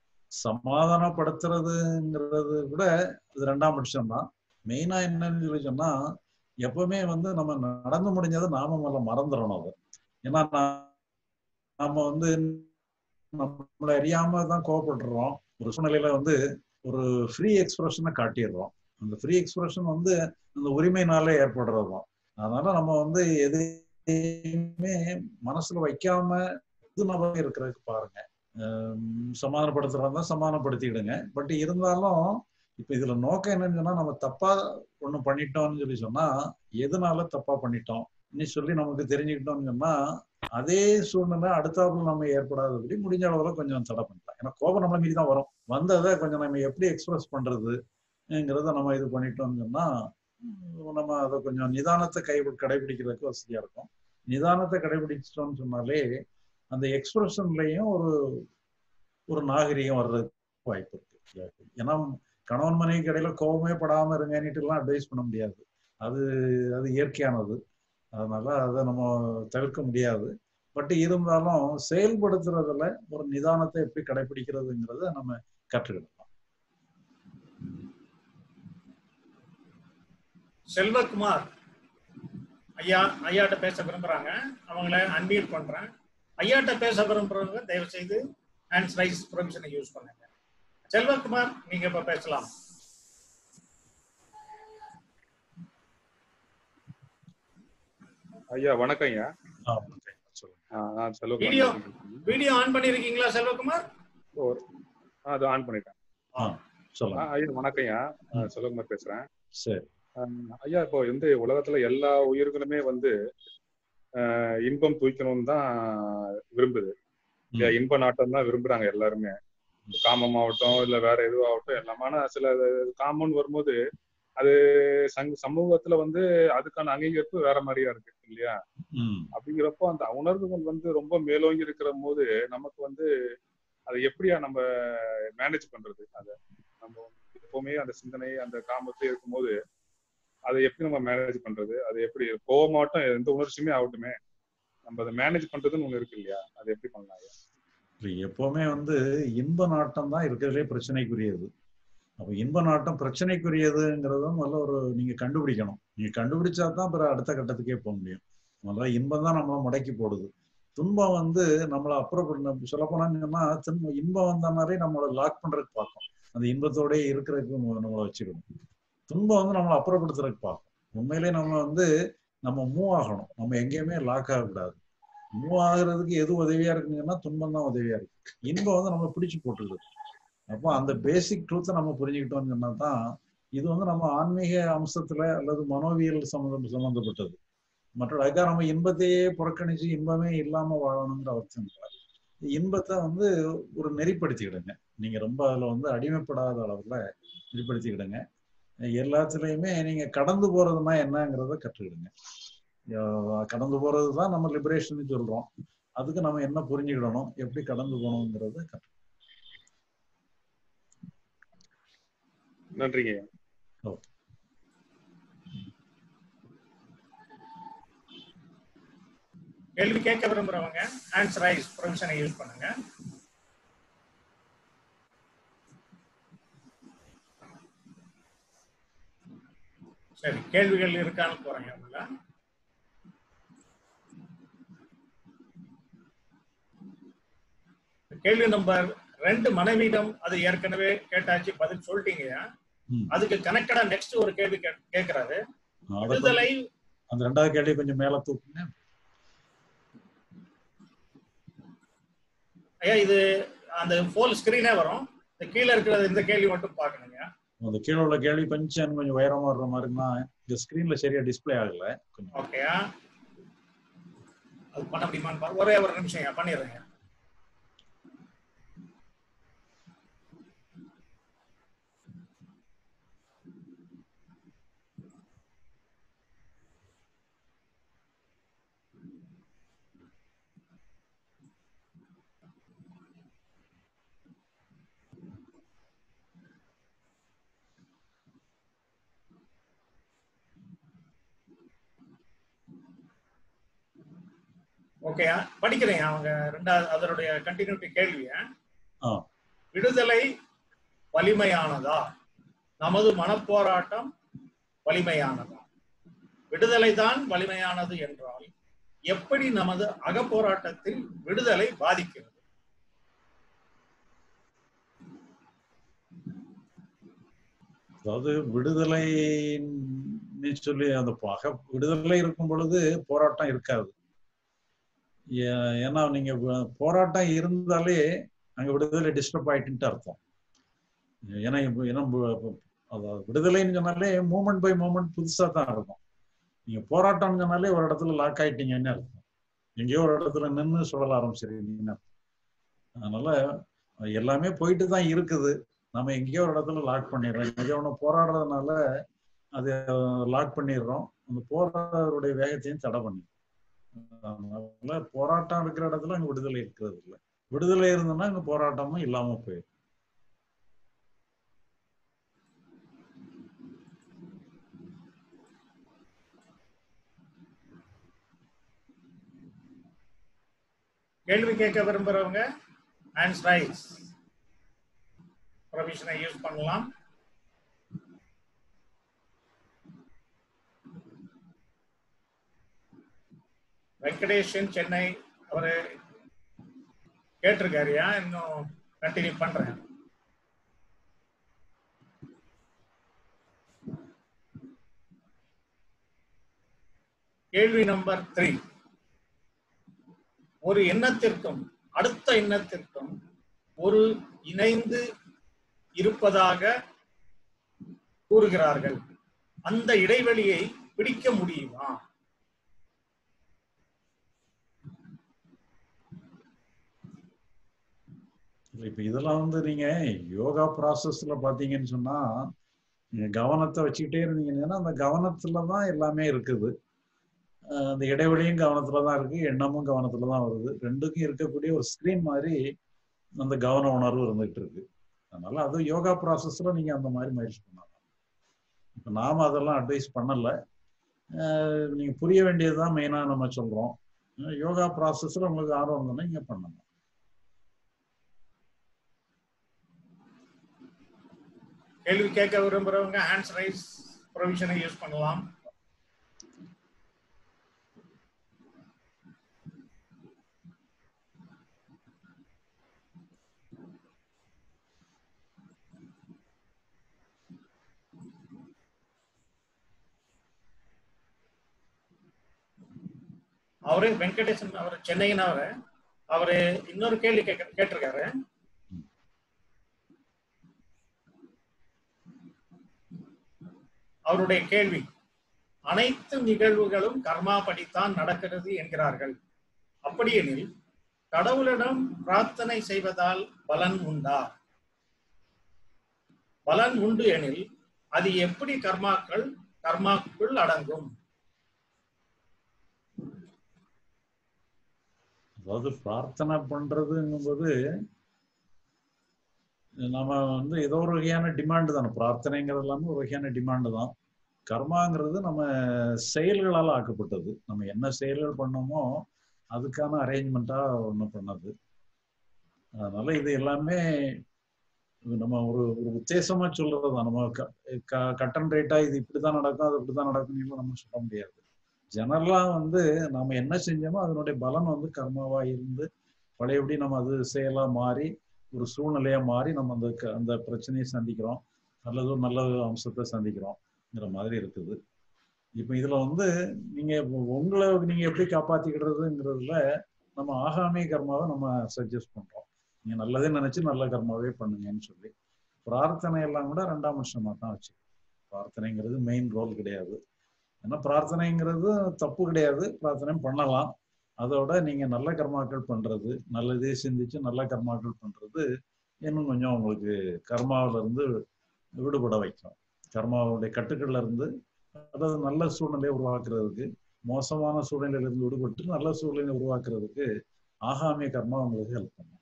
சமாதானப்படுத்துறதுங்கிறது கூட இது ரெண்டாம் பட்சம் தான் மெயினா என்னன்னு சொல்லி சொன்னா எப்பவுமே வந்து நம்ம நடந்து முடிஞ்சதை நாம முதல்ல மறந்துடணும் அதை ஏன்னா நான் நம்ம வந்து நம்மளை அறியாம தான் கோவப்பட்டுறோம் ஒரு சூழ்நிலையில வந்து ஒரு ஃப்ரீ எக்ஸ்பிரஷனை காட்டிடுறோம் அந்த ஃப்ரீ எக்ஸ்பிரஷன் வந்து அந்த உரிமைனால ஏற்படுறது தான் அதனால நம்ம வந்து எதையுமே மனசுல வைக்காம இதுனாவே இருக்கிறதுக்கு பாருங்க ஆஹ் சமாதானப்படுத்துறதா சமாதானப்படுத்திடுங்க பட் இருந்தாலும் இப்ப இதுல நோக்கம் என்னன்னு சொன்னா நம்ம தப்பா ஒண்ணு பண்ணிட்டோம்னு சொல்லி சொன்னா எதனால தப்பா பண்ணிட்டோம் நீ சொல்லி நமக்கு தெரிஞ்சுக்கிட்டோம்னு சொன்னா அதே சூழ்நிலை அடுத்தாப்புல நம்ம ஏற்படாதபடி முடிஞ்ச அளவுல கொஞ்சம் தடை பண்ணலாம் ஏன்னா கோபம் நம்மள மீறி தான் வரும் வந்ததை கொஞ்சம் நம்ம எப்படி எக்ஸ்பிரஸ் பண்றதுங்கிறத நம்ம இது பண்ணிட்டோம்னு சொன்னா உம் நம்ம அதை கொஞ்சம் நிதானத்தை கை கடைபிடிக்கிறதுக்கு வசதியா இருக்கும் நிதானத்தை கடைபிடிச்சிட்டோம்னு சொன்னாலே அந்த எக்ஸ்பிரஷன்லயும் ஒரு ஒரு நாகரிகம் வர்றதுக்கு வாய்ப்பு இருக்கு ஏன்னா கணவன் மனைவிக்கு இடையில கோபமே படாம இருங்கன்னுட்டு எல்லாம் அட்வைஸ் பண்ண முடியாது அது அது இயற்கையானது அதனால அதை நம்ம தவிர்க்க முடியாது பட் இருந்தாலும் செயல்படுத்துறதுல ஒரு நிதானத்தை எப்படி கடைபிடிக்கிறதுங்கிறத நம்ம கற்றுக்கிடலாம் செல்வகுமார் ஐயா ஐயாட்ட பேச விரும்புறாங்க அவங்கள அன்மியூட் பண்றேன் ஐயாட்ட பேச விரும்புறவங்க தயவு செய்து ஹேண்ட்ஸ் ரைஸ் ப்ரொவிஷனை யூஸ் பண்ணுங்க செல்வகுமார் நீங்க இப்ப பேசலாம் ஐயா வணக்கம் ஐயா ஆ, okay. சொல்லுங்க ஆ, நான் செல்வகுமார் வீடியோ. பேசுறேன். வீடியோ ஆன் பண்ணிருக்கீங்களா செல்வகுமார் ஒரு- ஆ, அது ஆன் பண்ணிட்டேன் ஆ, சொல்லுங்க ஐயா வணக்கம் ஐயா ஆ, செல்வகுமார் பேசுறேன் சரி ஆ, ஐயா இப்போ வந்து உலகத்துல எல்லா உயிர்களுமே வந்து ஆ, இன்பம் தூக்கணும்னு தான் விரும்புது இல்லையா இன்ப நாட்டம் தான் விரும்புறாங்க எல்லாருமே காமமாகட்டும் இல்ல வேற எதுவாகட்டும் எல்லாமே ஆனா சில காமன் வரும்போது அது சங் சமூகத்துல வந்து அதுக்கான அங்கீகரிப்பு வேற மாதிரியா இருக்கு இல்லையா ம் அப்படிங்கிறப்போ அந்த உணர்வுகள் வந்து ரொம்ப மேலோங்கி இருக்கிற போது நமக்கு வந்து அதை எப்படியா நம்ம மேனேஜ் பண்றது அதை நம்ம எப்பவுமே அந்த சிந்தனை அந்த காமத்தை இருக்கும்போது அதை எப்படி நம்ம மேனேஜ் பண்றது அது எப்படி கோவமாட்டம் எந்த உணர்ச்சியுமே ஆகட்டுமே நம்ம அதை மேனேஜ் பண்றதுன்னு ஒண்ணு இருக்கு இல்லையா அதை எப்படி பண்ணலாம் ஐயா? இல்ல, எப்பவுமே வந்து இன்ப நாட்டம் தான் இருக்கிறதுலே பிரச்சனைக்குரியது அப்ப இன்ப நாட்டம் பிரச்சனைக்குரியதுங்கிறதும் முதல்ல ஒரு நீங்க கண்டுபிடிக்கணும் நீங்க கண்டுபிடிச்சா தான் பிற அடுத்த கட்டத்துக்கே போக முடியும் முதல்ல இன்பம் தான் நம்மள முடக்கி போடுது துன்பம் வந்து நம்மளை அப்புறம் சொல்ல போனாங்கன்னா துன்பம் இன்பம் வந்தனாலே நம்மளை லாக் பண்றதுக்கு பார்க்கும் அந்த இன்பத்தோடயே இருக்கிறதுக்கு நம்மளை வச்சுக்கணும் துன்பம் வந்து நம்மளை அப்புறப்படுத்துறதுக்கு பார்க்கும் உண்மையிலே நம்ம வந்து நம்ம மூவ் ஆகணும் நம்ம எங்கேயுமே லாக் ஆகக்கூடாது மூவ் ஆகுறதுக்கு எது உதவியா இருக்குங்கன்னா துன்பம் தான் உதவியா இருக்கு இன்பம் வந்து நம்ம பிடிச்சு போட்டுருது அப்போ அந்த பேசிக் ட்ரூத்தை நம்ம புரிஞ்சுக்கிட்டோம்னு சொன்னா தான் இது வந்து நம்ம ஆன்மீக அம்சத்துல அல்லது மனோவியல் சம்மந்தம் சம்மந்தப்பட்டது மற்றொரு அதுக்காக நம்ம இன்பத்தையே புறக்கணிச்சு இன்பமே இல்லாம வாழணுங்கிற அவசியம் இல்லை இன்பத்தை வந்து ஒரு நெறிப்படுத்திக்கிடுங்க நீங்க ரொம்ப அதுல வந்து அடிமைப்படாத அளவுல நெறிப்படுத்திக்கிடுங்க எல்லாத்துலயுமே நீங்க கடந்து போறதுன்னா என்னங்கிறத கற்றுக்கிடுங்க அஹ் கடந்து போறது தான் நம்ம லிபரேஷன் சொல்றோம் அதுக்கு நம்ம என்ன புரிஞ்சுக்கிடணும் எப்படி கடந்து போகணுங்கிறத கற்று நன்றிங்க ஓ. கேள்வி கேட்க விரும்புறவங்க ஆன்சர் ரைஸ் ப்ரொவிஷனை யூஸ் பண்ணுங்க சரி கேள்விகள் இருக்கான்னு போறேங்க உள்ள கேள்வி நம்பர் ரெண்டு மனைவியிடம் அது ஏற்கனவே கேட்டாச்சு பதில் சொல்லிட்டீங்கயா ம். அதுக்கு கனெக்டடா நெக்ஸ்ட் ஒரு கேள்வி கே- கேக்குறாரு அதை கொஞ்சம் விடுதலை அந்த ரெண்டாவது கேள்வி கொஞ்சம் மேல தூக்குங்க ஐயா இது அந்த ஃபோல் ஸ்கிரீனே வரும் இந்த கீழே இருக்கிறது இந்த கேள்வி மட்டும் பார்க்கணுங்க அந்த கீழே உள்ள கேள்வி கொஞ்சம் கொஞ்சம் உயரமா வர்ற மாதிரினா இந்த ஸ்கிரீன்ல சரியா டிஸ்ப்ளே ஆகல கொஞ்சம் ஓகேயா அது பண்ண முடியுமான்னு பாரு. ஒரே ஒரு நிமிஷம் ஐயா பண்ணிடுறேங்க ஓகேயா படிக்கிறேன் அவங்க ரெண்டாவது அதனுடைய கண்டினியூட்டி கேள்விய ஆ. விடுதலை வலிமையானதா நமது மனப்போராட்டம் வலிமையானதா விடுதலை தான் வலிமையானது என்றால் எப்படி நமது அகப்போராட்டத்தில் விடுதலை பாதிக்கிறது அதாவது விடுதலை சொல்லி அந்த பக விடுதலை இருக்கும் பொழுது போராட்டம் இருக்காது ஏ- ஏன்னா நீங்க வ- போராட்டம் இருந்தாலே அங்க விடுதலை டிஸ்டர்ப் ஆயிட்டுன்ட்டு அர்த்தம் ஏன்னா இப்ப ஏன்னா பு- அதாவது விடுதலைன்னு சொன்னாலே மூமெண்ட் பை மூமெண்ட் புதுசா தான் இருக்கும் நீங்க போராட்டம்னு சொன்னாலே ஒரு இடத்துல லாக் ஆயிட்டீங்கன்னு அர்த்தம் எங்கேயோ ஒரு இடத்துல நின்று சுழல ஆரம்பிச்சிருக்கீங்கன்னு அர்த்தம் அதனால எல்லாமே போயிட்டு தான் இருக்குது நம்ம எங்கேயோ ஒரு இடத்துல லாக் பண்ணிடுறோம் எங்கேயோ ஒன்று போராடுறதுனால அதை லாக் பண்ணிடுறோம் அந்த போராடுறதுடைய வேகத்தையும் தடை பண்ணிடுறோம் அதனால போராட்டம் இருக்கிற இடத்துல அங்க விடுதலை இருக்கிறது இல்லை விடுதலை இருந்ததுன்னா அங்க போராட்டமும் இல்லாம போயிடும் கேள்வி கேட்க விரும்புறவங்க ஹேண்ட்ஸ் ரைஸ் ப்ரொவிஷனை யூஸ் பண்ணலாம் வெங்கடேஷன் சென்னை அவரு கேட்டிருக்காருயா இன்னும் கண்டினியூ பண்றேன் கேள்வி நம்பர் த்ரீ ஒரு எண்ணத்திற்கும் அடுத்த எண்ணத்திற்கும் ஒரு இணைந்து இருப்பதாக கூறுகிறார்கள் அந்த இடைவெளியை பிடிக்க முடியுமா இல்ல, இப்ப இதெல்லாம் வந்து நீங்க யோகா ப்ராசஸ்ல பாத்தீங்கன்னு சொன்னா நீங்க கவனத்தை வச்சுக்கிட்டே இருந்தீங்கன்னா அந்த கவனத்துல தான் எல்லாமே இருக்குது அஹ் அந்த இடைவெளியும் கவனத்துல தான் இருக்கு எண்ணமும் கவனத்துல தான் வருது ரெண்டுக்கும் இருக்கக்கூடிய ஒரு ஸ்கிரீன் மாதிரி அந்த கவன உணர்வு இருந்துகிட்டு இருக்கு அதனால அது யோகா ப்ராசஸ்ல நீங்க அந்த மாதிரி முயற்சி பண்ணலாம் இப்ப நாம அதெல்லாம் அட்வைஸ் பண்ணல அஹ் நீங்க புரிய வேண்டியதுதான் மெயினா நம்ம சொல்றோம் அஹ் யோகா ப்ராசஸ்ல உங்களுக்கு ஆர்வம் இருந்ததுன்னா நீங்க பண்ணலாம் கேள்வி கேட்க விரும்புறவங்க ஹேண்ட்ஸ் ரைஸ் ப்ரொவிஷனை யூஸ் பண்ணலாம் அவரு வெங்கடேசன் அவர் சென்னையின் அவரு அவரு இன்னொரு கேள்வி கேட்க கேட்டிருக்காரு அவருடைய கேள்வி அனைத்து நிகழ்வுகளும் கர்மா படித்தான் நடக்கிறது என்கிறார்கள் அப்படியெனில் கடவுளிடம் பிரார்த்தனை செய்வதால் பலன் உண்டா பலன் உண்டு எனில் அது எப்படி கர்மாக்கள் கர்மாக்குள் அடங்கும் அதாவது பிரார்த்தனை பண்றதுங்கும்போது நம்ம வந்து ஏதோ ஒரு வகையான டிமாண்டு தானே பிரார்த்தனைங்கிறது எல்லாமே ஒரு வகையான டிமாண்டு தான் கர்மாங்கிறது நம்ம செயல்களால் ஆக்கப்பட்டது நம்ம என்ன செயல்கள் பண்ணோமோ அதுக்கான அரேஞ்ச்மெண்ட்டா ஒன்று பண்ணது அதனால இது எல்லாமே நம்ம ஒரு ஒரு உத்தேசமா சொல்றது தான் நம்ம கட் அண்ட் ரேட்டா இது இப்படிதான் நடக்கும் அது இப்படிதான் நடக்கும் நம்ம சொல்ல முடியாது ஜெனரலா வந்து நாம என்ன செஞ்சோமோ அதனுடைய பலன் வந்து கர்மாவா இருந்து பழையபடி நம்ம அது செயலா மாறி ஒரு சூழ்நிலையா மாறி நம்ம அந்த அந்த பிரச்சனையை சந்திக்கிறோம் அல்லது ஒரு நல்ல அம்சத்தை சந்திக்கிறோம்ங்கிற மாதிரி இருக்குது இப்போ இதுல வந்து நீங்க உங்களை நீங்க எப்படி காப்பாத்திக்கிடுறதுங்கிறதுல நம்ம ஆகாமி கர்மாவை நம்ம சஜஸ்ட் பண்றோம் நீங்க நல்லதே நினைச்சு நல்ல கர்மாவே பண்ணுங்கன்னு சொல்லி பிரார்த்தனை எல்லாம் கூட ரெண்டாம் வருஷமா தான் வச்சு பிரார்த்தனைங்கிறது மெயின் ரோல் கிடையாது ஏன்னா பிரார்த்தனைங்கிறது தப்பு கிடையாது பிரார்த்தனை பண்ணலாம் அதோட நீங்க நல்ல கர்மாக்கள் பண்றது நல்லதே சிந்திச்சு நல்ல கர்மாக்கள் பண்றது இன்னும் கொஞ்சம் உங்களுக்கு கர்மாவில இருந்து விடுபட வைக்கும் கர்மாவுடைய கட்டுக்கள்ல இருந்து அதாவது நல்ல சூழ்நிலையை உருவாக்குறதுக்கு மோசமான சூழ்நிலையில இருந்து விடுபட்டு நல்ல சூழ்நிலையை உருவாக்குறதுக்கு ஆகாமிய கர்மா உங்களுக்கு ஹெல்ப் பண்ணும்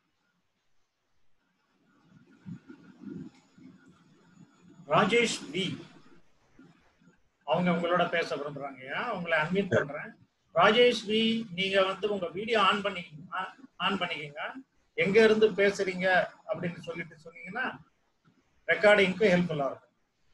ராஜேஷ் வி அவங்க உங்களோட பேச விரும்புறாங்க உங்களை அன்மியூட் பண்றேன் ராஜேஷ் வி நீங்க வந்து உங்க வீடியோ ஆன் பண்ணி ஆன் பண்ணிக்கங்க எங்க இருந்து பேசுறீங்க அப்படின்னு சொல்லிட்டு சொன்னீங்கன்னா ரெக்கார்டிங்க்கு ஹெல்ப்ஃபுல்லா இருக்கும்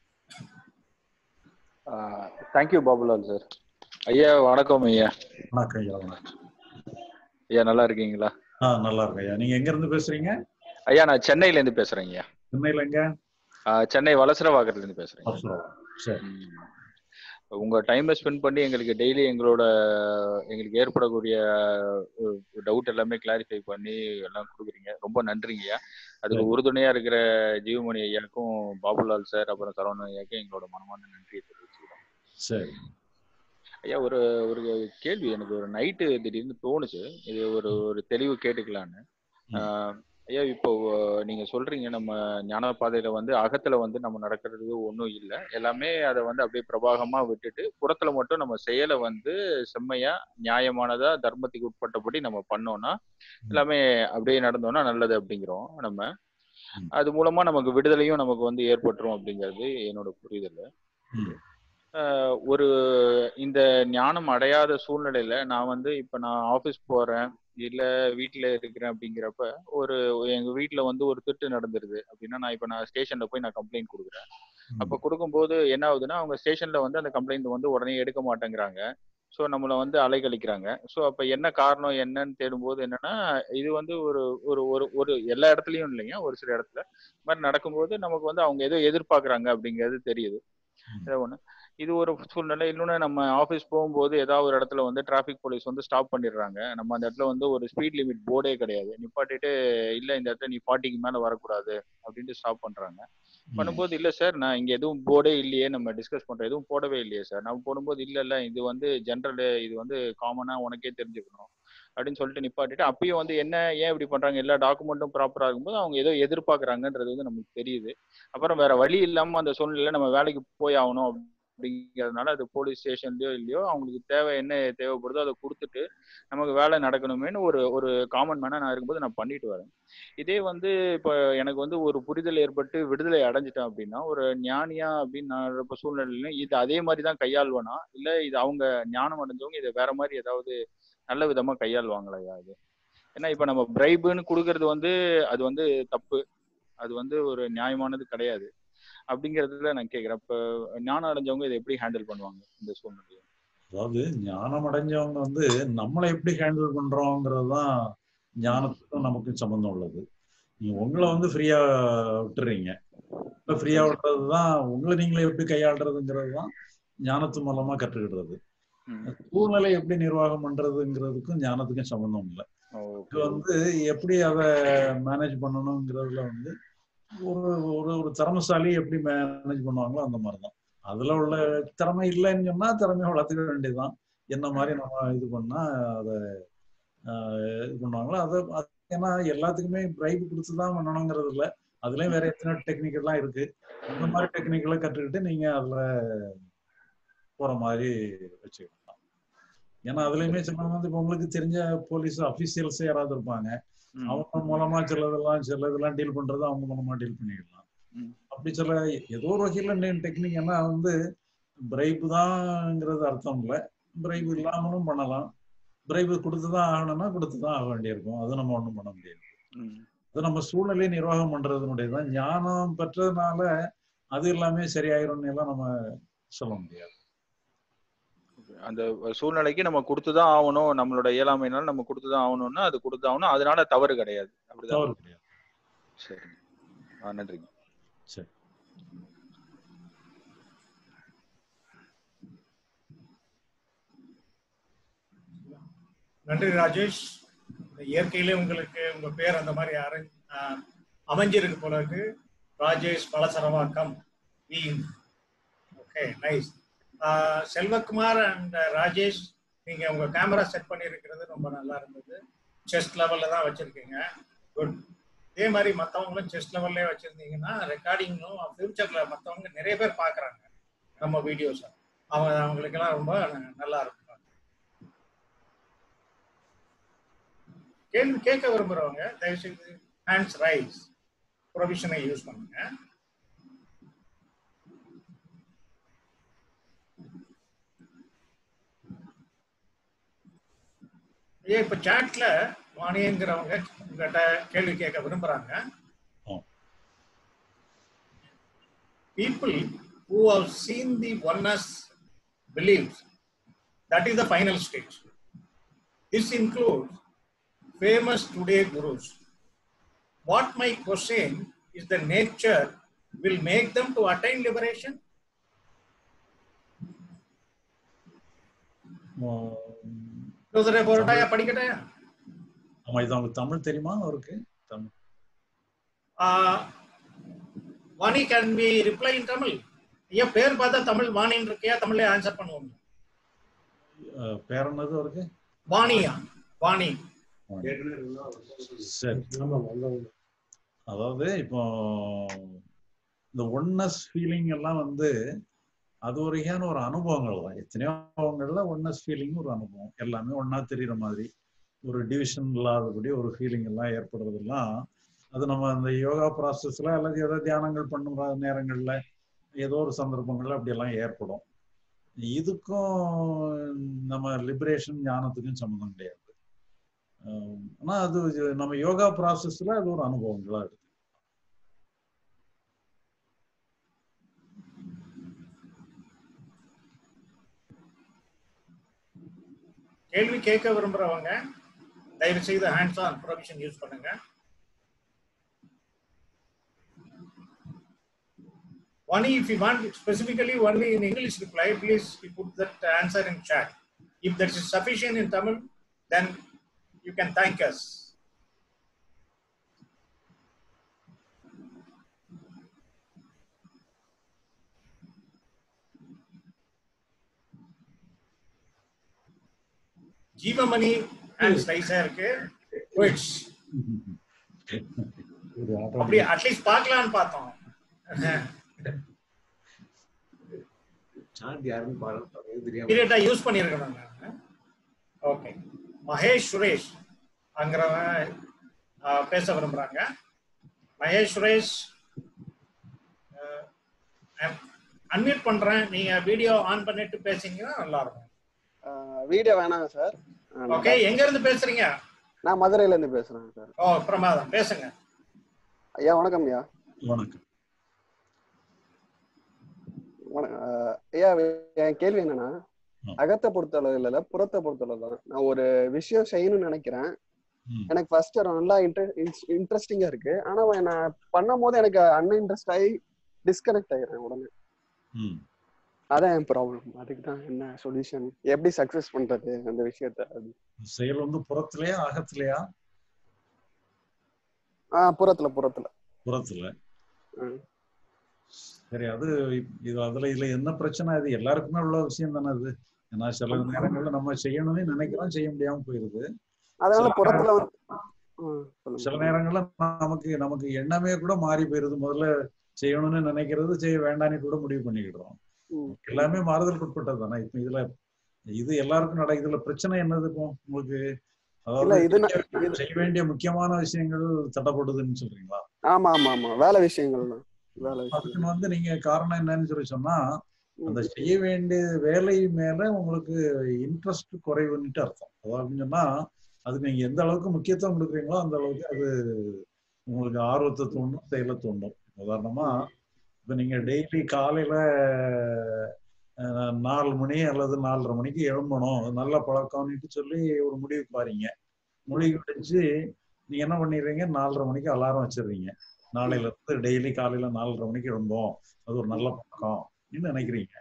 தேங்க்யூ பாபுலால் சார் ஐயா வணக்கம் ஐயா வணக்கம் ஐயா வணக்கம் ஐயா நல்லா இருக்கீங்களா ஆ நல்லா இருக்கேன் ஐயா நீங்க எங்க இருந்து பேசுறீங்க ஐயா நான் சென்னையில இருந்து பேசுறேன் ஐயா சென்னையில எங்க சென்னை வலசரவாக்கத்துல இருந்து பேசுறேன் சரி உங்க டைமை ஸ்பெண்ட் பண்ணி எங்களுக்கு டெய்லி எங்களோட எங்களுக்கு ஏற்படக்கூடிய டவுட் எல்லாமே கிளாரிஃபை பண்ணி எல்லாம் கொடுக்குறீங்க ரொம்ப நன்றிங்கய்யா அதுக்கு உறுதுணையா இருக்கிற ஜீவமணி ஐயாக்கும் பாபுலால் சார் அப்புறம் சரவணன் ஐயாக்கும் எங்களோட மனமான நன்றியை தெரிவிச்சுக்கிறோம் சரி ஐயா ஒரு ஒரு கேள்வி எனக்கு ஒரு நைட்டு திடீர்னு தோணுச்சு இது ஒரு ஒரு தெளிவு கேட்டுக்கலான்னு ஐயா இப்போ நீங்க சொல்றீங்க நம்ம ஞான பாதையில வந்து அகத்துல வந்து நம்ம நடக்கிறது ஒன்றும் இல்லை எல்லாமே அதை வந்து அப்படியே பிரபாகமா விட்டுட்டு புறத்துல மட்டும் நம்ம செயலை வந்து செம்மையா நியாயமானதா தர்மத்துக்கு உட்பட்டபடி நம்ம பண்ணோம்னா எல்லாமே அப்படியே நடந்தோம்னா நல்லது அப்படிங்கிறோம் நம்ம அது மூலமா நமக்கு விடுதலையும் நமக்கு வந்து ஏற்பட்டுரும் அப்படிங்கிறது என்னோட புரிதல் ஒரு இந்த ஞானம் அடையாத சூழ்நிலையில நான் வந்து இப்ப நான் ஆபீஸ் போறேன் இல்ல வீட்டுல இருக்கிறேன் அப்படிங்கிறப்ப ஒரு எங்க வீட்டுல வந்து ஒரு திட்டு நடந்துருது அப்படின்னா நான் இப்ப நான் ஸ்டேஷன்ல போய் நான் கம்ப்ளைண்ட் கொடுக்குறேன் அப்ப கொடுக்கும்போது என்ன ஆகுதுன்னா அவங்க ஸ்டேஷன்ல வந்து அந்த கம்ப்ளைண்ட் வந்து உடனே எடுக்க மாட்டேங்கிறாங்க ஸோ நம்மளை வந்து அலைக்கழிக்கிறாங்க ஸோ அப்ப என்ன காரணம் என்னன்னு தேடும்போது என்னன்னா இது வந்து ஒரு ஒரு ஒரு ஒரு எல்லா இடத்துலயும் இல்லைங்க ஒரு சில இடத்துல இந்த மாதிரி நடக்கும்போது நமக்கு வந்து அவங்க ஏதோ எதிர்பார்க்கறாங்க அப்படிங்கிறது தெரியுது ஒண்ணு இது ஒரு சூழ்நிலை இன்னொன்று நம்ம ஆஃபீஸ் போகும்போது ஏதாவது ஒரு இடத்துல வந்து டிராஃபிக் போலீஸ் வந்து ஸ்டாப் பண்ணிடுறாங்க நம்ம அந்த இடத்துல வந்து ஒரு ஸ்பீட் லிமிட் போர்டே கிடையாது நிப்பாட்டிட்டு இல்லை இந்த இடத்துல நீ ஃபார்ட்டிக்கு மேலே வரக்கூடாது அப்படின்ட்டு ஸ்டாப் பண்ணுறாங்க பண்ணும்போது இல்லை சார் நான் இங்கே எதுவும் போர்டே இல்லையே நம்ம டிஸ்கஸ் பண்ணுறோம் எதுவும் போடவே இல்லையே சார் நம்ம போடும்போது இல்லை இல்லை இது வந்து ஜென்ரல் இது வந்து காமனாக உனக்கே தெரிஞ்சுக்கணும் அப்படின்னு சொல்லிட்டு நிப்பாட்டிட்டு அப்பயும் வந்து என்ன ஏன் இப்படி பண்றாங்க எல்லா டாக்குமெண்ட்டும் ப்ராப்பரா இருக்கும்போது அவங்க ஏதோ எதிர்பார்க்கறாங்கன்றது வந்து நமக்கு தெரியுது அப்புறம் வேற வழி இல்லாம அந்த சூழ்நிலையில நம்ம வேலைக்கு போய் ஆகணும் அப்படிங்கிறதுனால அது போலீஸ் ஸ்டேஷன்லயோ இல்லையோ அவங்களுக்கு தேவை என்ன தேவைப்படுதோ அதை கொடுத்துட்டு நமக்கு வேலை நடக்கணுமேனு ஒரு ஒரு காமன் மேனா நான் இருக்கும்போது நான் பண்ணிட்டு வரேன் இதே வந்து இப்போ எனக்கு வந்து ஒரு புரிதல் ஏற்பட்டு விடுதலை அடைஞ்சிட்டேன் அப்படின்னா ஒரு ஞானியா அப்படின்னு நான் இப்போ சூழ்நிலையிலும் இது அதே மாதிரி தான் கையாள்வேனா இல்லை இது அவங்க ஞானம் அடைஞ்சவங்க இதை வேற மாதிரி ஏதாவது நல்ல விதமா கையாளுவாங்களா இது ஏன்னா இப்ப நம்ம பிரைபுன்னு கொடுக்கறது வந்து அது வந்து தப்பு அது வந்து ஒரு நியாயமானது கிடையாது அப்படிங்கறதுல நான் கேக்குறேன் இப்ப ஞானம் அடைஞ்சவங்க இதை எப்படி ஹேண்டில் பண்ணுவாங்க இந்த சூழ்நிலையை அதாவது ஞானம் அடைஞ்சவங்க வந்து நம்மளை எப்படி ஹேண்டில் பண்றோங்கிறது தான் ஞானத்துக்கும் நமக்கும் சம்மந்தம் உள்ளது நீங்க உங்களை வந்து ஃப்ரீயா விட்டுறீங்க ஃப்ரீயா விடுறது தான் உங்களை நீங்களே எப்படி கையாளுறதுங்கிறது தான் ஞானத்து மூலமா கற்றுக்கிடுறது ம். சூழ்நிலை எப்படி நிர்வாகம் பண்றதுங்கிறதுக்கும் ஞானத்துக்கும் சம்பந்தம் இல்லை இது ஓகே வந்து எப்படி அதை மேனேஜ் பண்ணணுங்கிறதுல வந்து ஒரு ஒரு ஒரு திறமசாலி எப்படி மேனேஜ் பண்ணுவாங்களோ அந்த மாதிரி தான் அதுல உள்ள திறமை இல்லைன்னு சொன்னா திறமையை வளர்த்துக்க வேண்டியதுதான் என்ன மாதிரி நம்ம இது பண்ணா அதை ஆஹ், இது பண்ணுவாங்களோ அதை அது ஏன்னா எல்லாத்துக்குமே பிரைப் கொடுத்து தான் பண்ணணுங்கிறது இல்லை அதுலயும் வேற எத்தனை டெக்னிக் எல்லாம் இருக்கு அந்த மாதிரி டெக்னிக்கெல்லாம் கற்றுக்கிட்டு நீங்க அதுல போற மாதிரி வச்சுக்கலாம் ஏன்னா அதுலயுமே சில வந்து இப்ப உங்களுக்கு தெரிஞ்ச போலீஸ் அபிஷியல்ஸ் யாராவது இருப்பாங்க ம். அவங்க மூலமா சிலதெல்லாம் சில இதெல்லாம் டீல் பண்றது அவங்க மூலமா டீல் பண்ணிக்கலாம் ம். அப்படி சில ஏதோ ஒரு வகையில டெக்னிக் ஏன்னா வந்து பிரைப் தான்ங்கிறது அர்த்தம் இல்லை பிரைப் இல்லாமலும் பண்ணலாம் பிரைப் கொடுத்துதான் ஆகணும்னா கொடுத்துதான் ஆக வேண்டியிருக்கும் அது நம்ம ஒண்ணும் பண்ண முடியாது ம். அது நம்ம சூழ்நிலையை நிர்வாகம் பண்றதுனுடைய தான் ஞானம் பெற்றதுனால அது எல்லாமே சரியாயிரும்னு எல்லாம் நம்ம சொல்ல முடியாது அந்த சூழ்நிலைக்கு நம்ம கொடுத்துதான் ஆகணும் நம்மளோட இயலாமைனால நம்ம கொடுத்துதான் ஆகணும்னா அது கொடுத்து ஆகணும் அதனால தவறு கிடையாது அப்படிதான் தவறு கிடையாது சரி ஆ நன்றிங்க சரி நன்றி ராஜேஷ் இந்த இயற்கையிலே உங்களுக்கு உங்க பேர் அந்த மாதிரி அரை ஆஹ், அமைஞ்சிருக்கு போல இருக்கு Rajesh Palasaravakkam okay nice Selvakumar and Rajesh நீங்க உங்க கேமரா செட் பண்ணியிருக்கிறது ரொம்ப நல்லா இருந்தது செஸ்ட் லெவல்ல தான் வச்சிருக்கீங்க குட் இதே மாதிரி மற்றவங்களும் செஸ்ட் லெவல்லே வச்சிருந்தீங்கன்னா ரெக்கார்டிங்கும் ஃபியூச்சர்ல மற்றவங்க நிறைய பேர் பார்க்குறாங்க நம்ம வீடியோஸை அவங்க அவங்களுக்கெல்லாம் ரொம்ப நல்லா இருக்கும் கேள்வி கேட்க விரும்புறவங்க தயவுசெய்து ஹேண்ட்ஸ் ரைஸ் ப்ரொவிஷனை யூஸ் பண்ணுங்க ஐயா இப்ப சாட்ல வாணியங்கிறவங்க உங்ககிட்ட கேள்வி கேட்க விரும்புறாங்க ஆ. people who have seen the oneness believes that is the final stage this includes famous today gurus what my question is the nature will make them to attain liberation இன்னொரு போராட்டாயா படிக்கட்டாயா ஆமா இது அவங்களுக்கு தமிழ் தெரியுமா அவருக்கு Tamil uh, Vani can be reply in Tamil ஐயா பேர் பார்த்தா தமிழ் வாணின்னு இருக்கையா தமிழ்ல ஆன்சர் பண்ணுவோம் அஹ், பேர் என்னது அவருக்கு வாணியா வாணி சரி அதாவது இப்போ இந்த ஒன்னஸ் ஃபீலிங் எல்லாம் வந்து அது ஒரு வகையான ஒரு அனுபவங்கள் தான் எத்தனையோ அனுபவங்கள்ல ஒன்னஸ் ஃபீலிங் ஒரு அனுபவம் எல்லாமே ஒண்ணா தெரியுற மாதிரி ஒரு டிவிஷன் இல்லாதபடி ஒரு ஃபீலிங் எல்லாம் ஏற்படுறதெல்லாம் அது நம்ம அந்த யோகா ப்ராசஸ்ல அல்லது ஏதோ தியானங்கள் பண்ணுற நேரங்கள்ல ஏதோ ஒரு சந்தர்ப்பங்கள்ல அப்படியெல்லாம் ஏற்படும் இதுக்கும் நம்ம லிபரேஷன் ஞானத்துக்கும் சம்மந்தம் கிடையாது ஆஹ் ஆனா அது நம்ம யோகா ப்ராசஸ்ல அது ஒரு அனுபவங்களா இருக்கு கேள்வி கேட்க விரும்புறவங்க தயவு செய்து ஹேண்ட்ஸ் ஆன் ப்ரொவிஷன் யூஸ் பண்ணுங்க Only if you want specifically only in English reply, please you put that answer in chat. If that is sufficient in Tamil, then you can thank us. Jeevamani and ஸ்லைஸா இருக்கு Which, ஒரு அப்படி ஆட்டம் அட்லீஸ்ட் பார்க்கலாம்னு பார்த்தோம் சாட் யாருன்னு பாருங்க தெரியாம பீரியட்டா யூஸ் பண்ணியிருக்கணும் நான் ஓகே மகேஷ் சுரேஷ் அங்கிறவன் ஆஹ், பேச விரும்புறாங்க மகேஷ் சுரேஷ் அன்மியூட் பண்றேன் நீங்க வீடியோ ஆன் பண்ணிட்டு பேசிங்கன்னா நல்லா இருக்கும் வீடியோ வேணாங்க சார் ஓகே எங்க இருந்து பேசுறீங்க நான் மதுரையில இருந்து பேசுறேன் சார் ஓ பிரமாதம் பேசுங்க ஐயா வணக்கம் ஐயா வணக்கம் வண- ஆஹ் ஐயா என் கேள்வி என்னன்னா ம். அகத்தை பொறுத்தளவு இல்ல புறத்தை பொறுத்தளவு தான் நான் ஒரு விஷயம் செய்யணும்னு நினைக்கிறேன் ம். எனக்கு ஃபர்ஸ்ட் நல்லா இன்ட்ரெஸ்டிங்கா இருக்கு ஆனா நான் பண்ணும் போது எனக்கு அன்இன்ட்ரெஸ்ட் ஆகி டிஸ்கனெக்ட் ஆகிறேன் உடனே ம் அதான் என் ப்ராப்ளம் அதுக்கு தான் என்ன சொல்யூஷன் எப்படி சக்சஸ் பண்றது அந்த விஷயத்த அது செயல் வந்து புறத்திலேயா அகத்திலேயா ஆ புறத்துல புறத்துல புறத்துல ம். சரி அது இது அதுல இதுல என்ன பிரச்சனை இது எல்லாருக்குமே உள்ள விஷயம் தானே அது ஏன்னா சில நேரங்கள்ல நம்ம செய்யணும்னு நினைக்கிறோம் செய்ய முடியாம போயிருது அதனால சில புறத்துல வந்து ஆ, சில சொல்லுங்க நேரங்கள்ல நமக்கு நமக்கு எண்ணமே கூட மாறி போயிருது முதல்ல செய்யணும்னு நினைக்கிறது செய்ய வேண்டாம்னு கூட முடிவு பண்ணிக்கிடுறோம் ம். எல்லாமே மாறுதலுக்கு உட்பட்டது தானே இப்ப இதுல இது எல்லாருக்கும் நட இதுல பிரச்சனை என்னது இப்போ உங்களுக்கு இல்ல அதாவது இது நான் செய்ய- இது செய்ய வேண்டிய முக்கியமான விஷயங்கள் தடப்படுதுன்னு சொல்றீங்களா ஆமா ஆமா ஆமா வேலை விஷயங்கள் தான் வேலை விஷயம் அதுக்கு வந்து நீங்க காரணம் என்னன்னு சொல்லி சொன்னா அந்த ம். செய்ய வேண்டிய வேலை மேல உங்களுக்கு இன்ட்ரெஸ்ட் குறைவுன்னுட்டு அர்த்தம் அதாவது சொன்னா அதுக்கு நீங்க எந்த அளவுக்கு முக்கியத்துவம் கொடுக்குறீங்களோ அந்த அளவுக்கு அது உங்களுக்கு ஆர்வத்தை தூண்டும் செயலை தூண்டும் உதாரணமா இப்ப நீங்க டெய்லி காலையில அஹ், நாலு மணி அல்லது நாலரை மணிக்கு எழும்பணும் அது நல்ல பழக்கம்னுட்டு சொல்லி ஒரு முடிவுக்கு வாரீங்க முடிவு வச்சு நீங்க என்ன பண்ணிடுறீங்க நாலரை மணிக்கு அலாரம் வச்சிடுறீங்க நாளையில இருந்து டெய்லி காலையில நாலரை மணிக்கு எழும்போம் அது ஒரு நல்ல பழக்கம் அப்படின்னு நினைக்கிறீங்க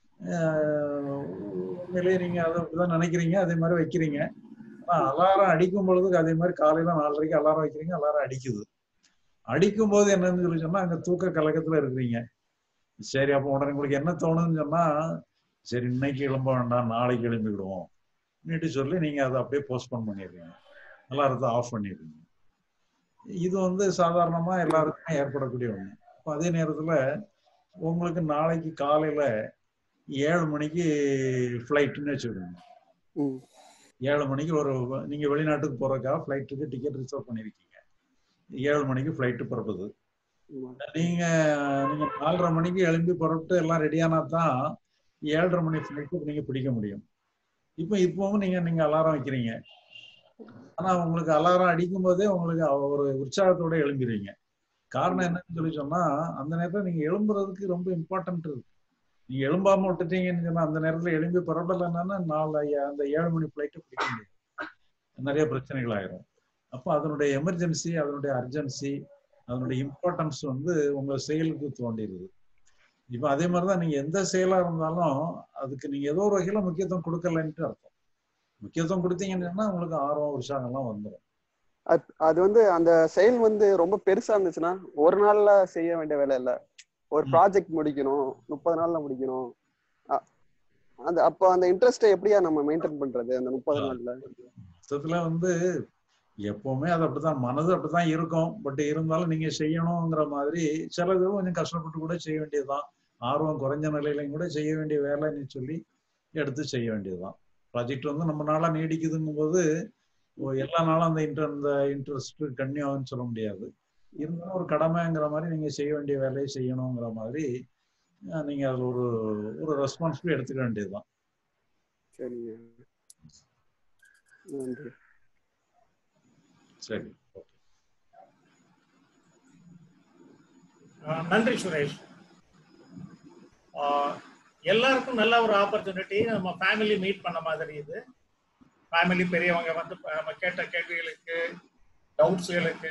ஆஹ் உண்மையிலேயே நீங்க அதை அப்படிதான் நினைக்கிறீங்க அதே மாதிரி வைக்கிறீங்க ஆனா அலாரம் அடிக்கும் பொழுது அதே மாதிரி காலையில நாலரைக்கு அலாரம் வைக்கிறீங்க அலாரம் அடிக்குது அடிக்கும் போது என்னன்னு சொல்லி சொன்னா அங்க தூக்க கலக்கத்துல இருக்கிறீங்க சரி அப்போ உடனே உங்களுக்கு என்ன தோணுதுன்னு சொன்னா சரி இன்னைக்கு எழும்ப வேண்டாம் நாளைக்கு எழும்பிடுவோம் நீட்டு சொல்லி நீங்க அதை அப்படியே போஸ்ட்போன் பண்ணிடுறீங்க அலாரத்தை ஆஃப் பண்ணிடுறீங்க இது வந்து சாதாரணமா எல்லாருக்குமே ஏற்படக்கூடிய ஒண்ணு அப்போ அதே நேரத்துல உங்களுக்கு நாளைக்கு காலையில ஏழு மணிக்கு ஃப்ளைட்டுன்னு வச்சுக்கோங்க ம். ஏழு மணிக்கு ஒரு நீங்க வெளிநாட்டுக்கு போறதுக்காக ஃப்ளைட்டுக்கு டிக்கெட் ரிசர்வ் பண்ணிருக்கீங்க ஏழு மணிக்கு ஃப்ளைட்டு புறப்படுது ஆமா. நீங்க நீங்க நாலரை மணிக்கு எழும்பி புறப்பட்டு எல்லாம் ரெடியானா தான் ஏழரை மணி ஃப்ளைட்டு நீங்க பிடிக்க முடியும் இப்போ இப்பவும் நீங்க நீங்க அலாரம் வைக்கிறீங்க ஆனா உங்களுக்கு அலாரம் அடிக்கும் போதே உங்களுக்கு அவ- ஒரு உற்சாகத்தோட எழும்பிடுவீங்க காரணம் என்னன்னு சொல்லி சொன்னா அந்த நேரத்துல நீங்க எழும்புறதுக்கு ரொம்ப இம்பார்ட்டன்ட் இருக்கு நீங்க எழும்பாம விட்டுட்டீங்கன்னு சொன்னா அந்த நேரத்துல எழும்பி புறப்படலைன்னா நாலு ஐயா- அந்த ஏழு மணி ஃபிளைட்டை பிடிக்க முடியும் நிறைய பிரச்சனைகள் ஆயிரும் அப்போ அதனுடைய எமர்ஜென்சி அதனுடைய அர்ஜென்சி அதனுடைய இம்பார்ட்டன்ஸ் வந்து உங்க செயலுக்கு தோண்டிடுது இப்போ அதே மாதிரிதான் நீங்க எந்த செயலா இருந்தாலும் அதுக்கு நீங்க ஏதோ ஒரு வகையில முக்கியத்துவம் கொடுக்கலன்ட்டு அர்த்தம் முக்கியத்துவம் கொடுத்தீங்கன்னு சொன்னா உங்களுக்கு ஆர்வம் உற்சாகம்லாம் வந்துடும் அது- அது வந்து அந்த செயல் வந்து ரொம்ப பெருசா இருந்துச்சுன்னா ஒரு நாள்ல செய்ய வேண்டிய வேலை இல்ல ஒரு ம். ப்ராஜெக்ட் முடிக்கணும் முப்பது நாள்ல முடிக்கணும் அ- அந்த அப்ப அந்த இன்ட்ரெஸ்ட்டை எப்படியா நம்ம மெயின்டைன் பண்றது அந்த முப்பது நாள்ல மொத்தத்துல வந்து எப்பவுமே அது அப்படித்தான் மனது அப்படித்தான் இருக்கும் பட் இருந்தாலும் நீங்க செய்யணுங்கிற மாதிரி சிலது கொஞ்சம் கஷ்டப்பட்டு கூட செய்ய வேண்டியதுதான் ஆர்வம் குறைஞ்ச நிலையிலையும் கூட செய்ய வேண்டிய வேலைன்னு சொல்லி எடுத்து செய்ய வேண்டியதுதான் ப்ராஜெக்ட் வந்து நம்ம நாளா நீடிக்குதுங்கும் போது ஓ, எல்லா நாளும் அந்த இன்ட்ர அந்த இன்ட்ரெஸ்ட் கன்னியாகும்னு சொல்ல முடியாது இருந்தாலும் ஒரு கடமைங்கிற மாதிரி நீங்க செய்ய வேண்டிய வேலையை செய்யணுங்கிற மாதிரி அஹ், நீங்க அதுல ஒரு ஒரு ரெஸ்பான்சிபிலிட்டி எடுத்துக்க வேண்டியதுதான் சரிங்க நன்றி சரி ஆஹ் நன்றி சுரேஷ் ஆஹ் எல்லாருக்கும் நல்ல ஒரு ஆப்பர்ச்சுனிட்டி நம்ம ஃபேமிலி மீட் பண்ண மாதிரி இது ஃபேமிலி பெரியவங்க வந்து ப- நம்ம கேட்ட கேள்விகளுக்கு டவுட்ஸ்களுக்கு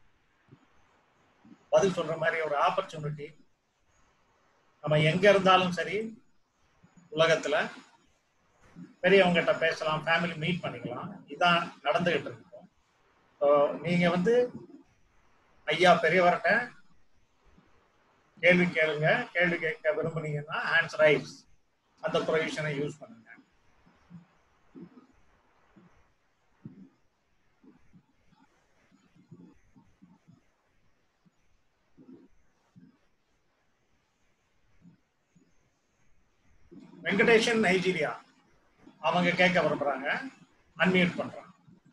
பதில் சொல்ற மாதிரி ஒரு ஆப்பர்ச்சுனிட்டி நம்ம எங்க இருந்தாலும் சரி உலகத்துல பெரியவங்ககிட்ட பேசலாம் ஃபேமிலி மீட் பண்ணிக்கலாம் இதான் நடந்துகிட்டு இருக்கோம் ஸோ நீங்க வந்து ஐயா பெரியவர்கிட்ட கேள்வி கேளுங்க கேள்வி கேட்க விரும்புனீங்கன்னா ஹேண்ட்ஸ் ரைஸ் அந்த ப்ரொவிஷனை யூஸ் பண்ணுங்க வெங்கடேஷன் நைஜீரியா அவங்க கேட்க விரும்புறாங்க அன்மியூட் பண்றாங்க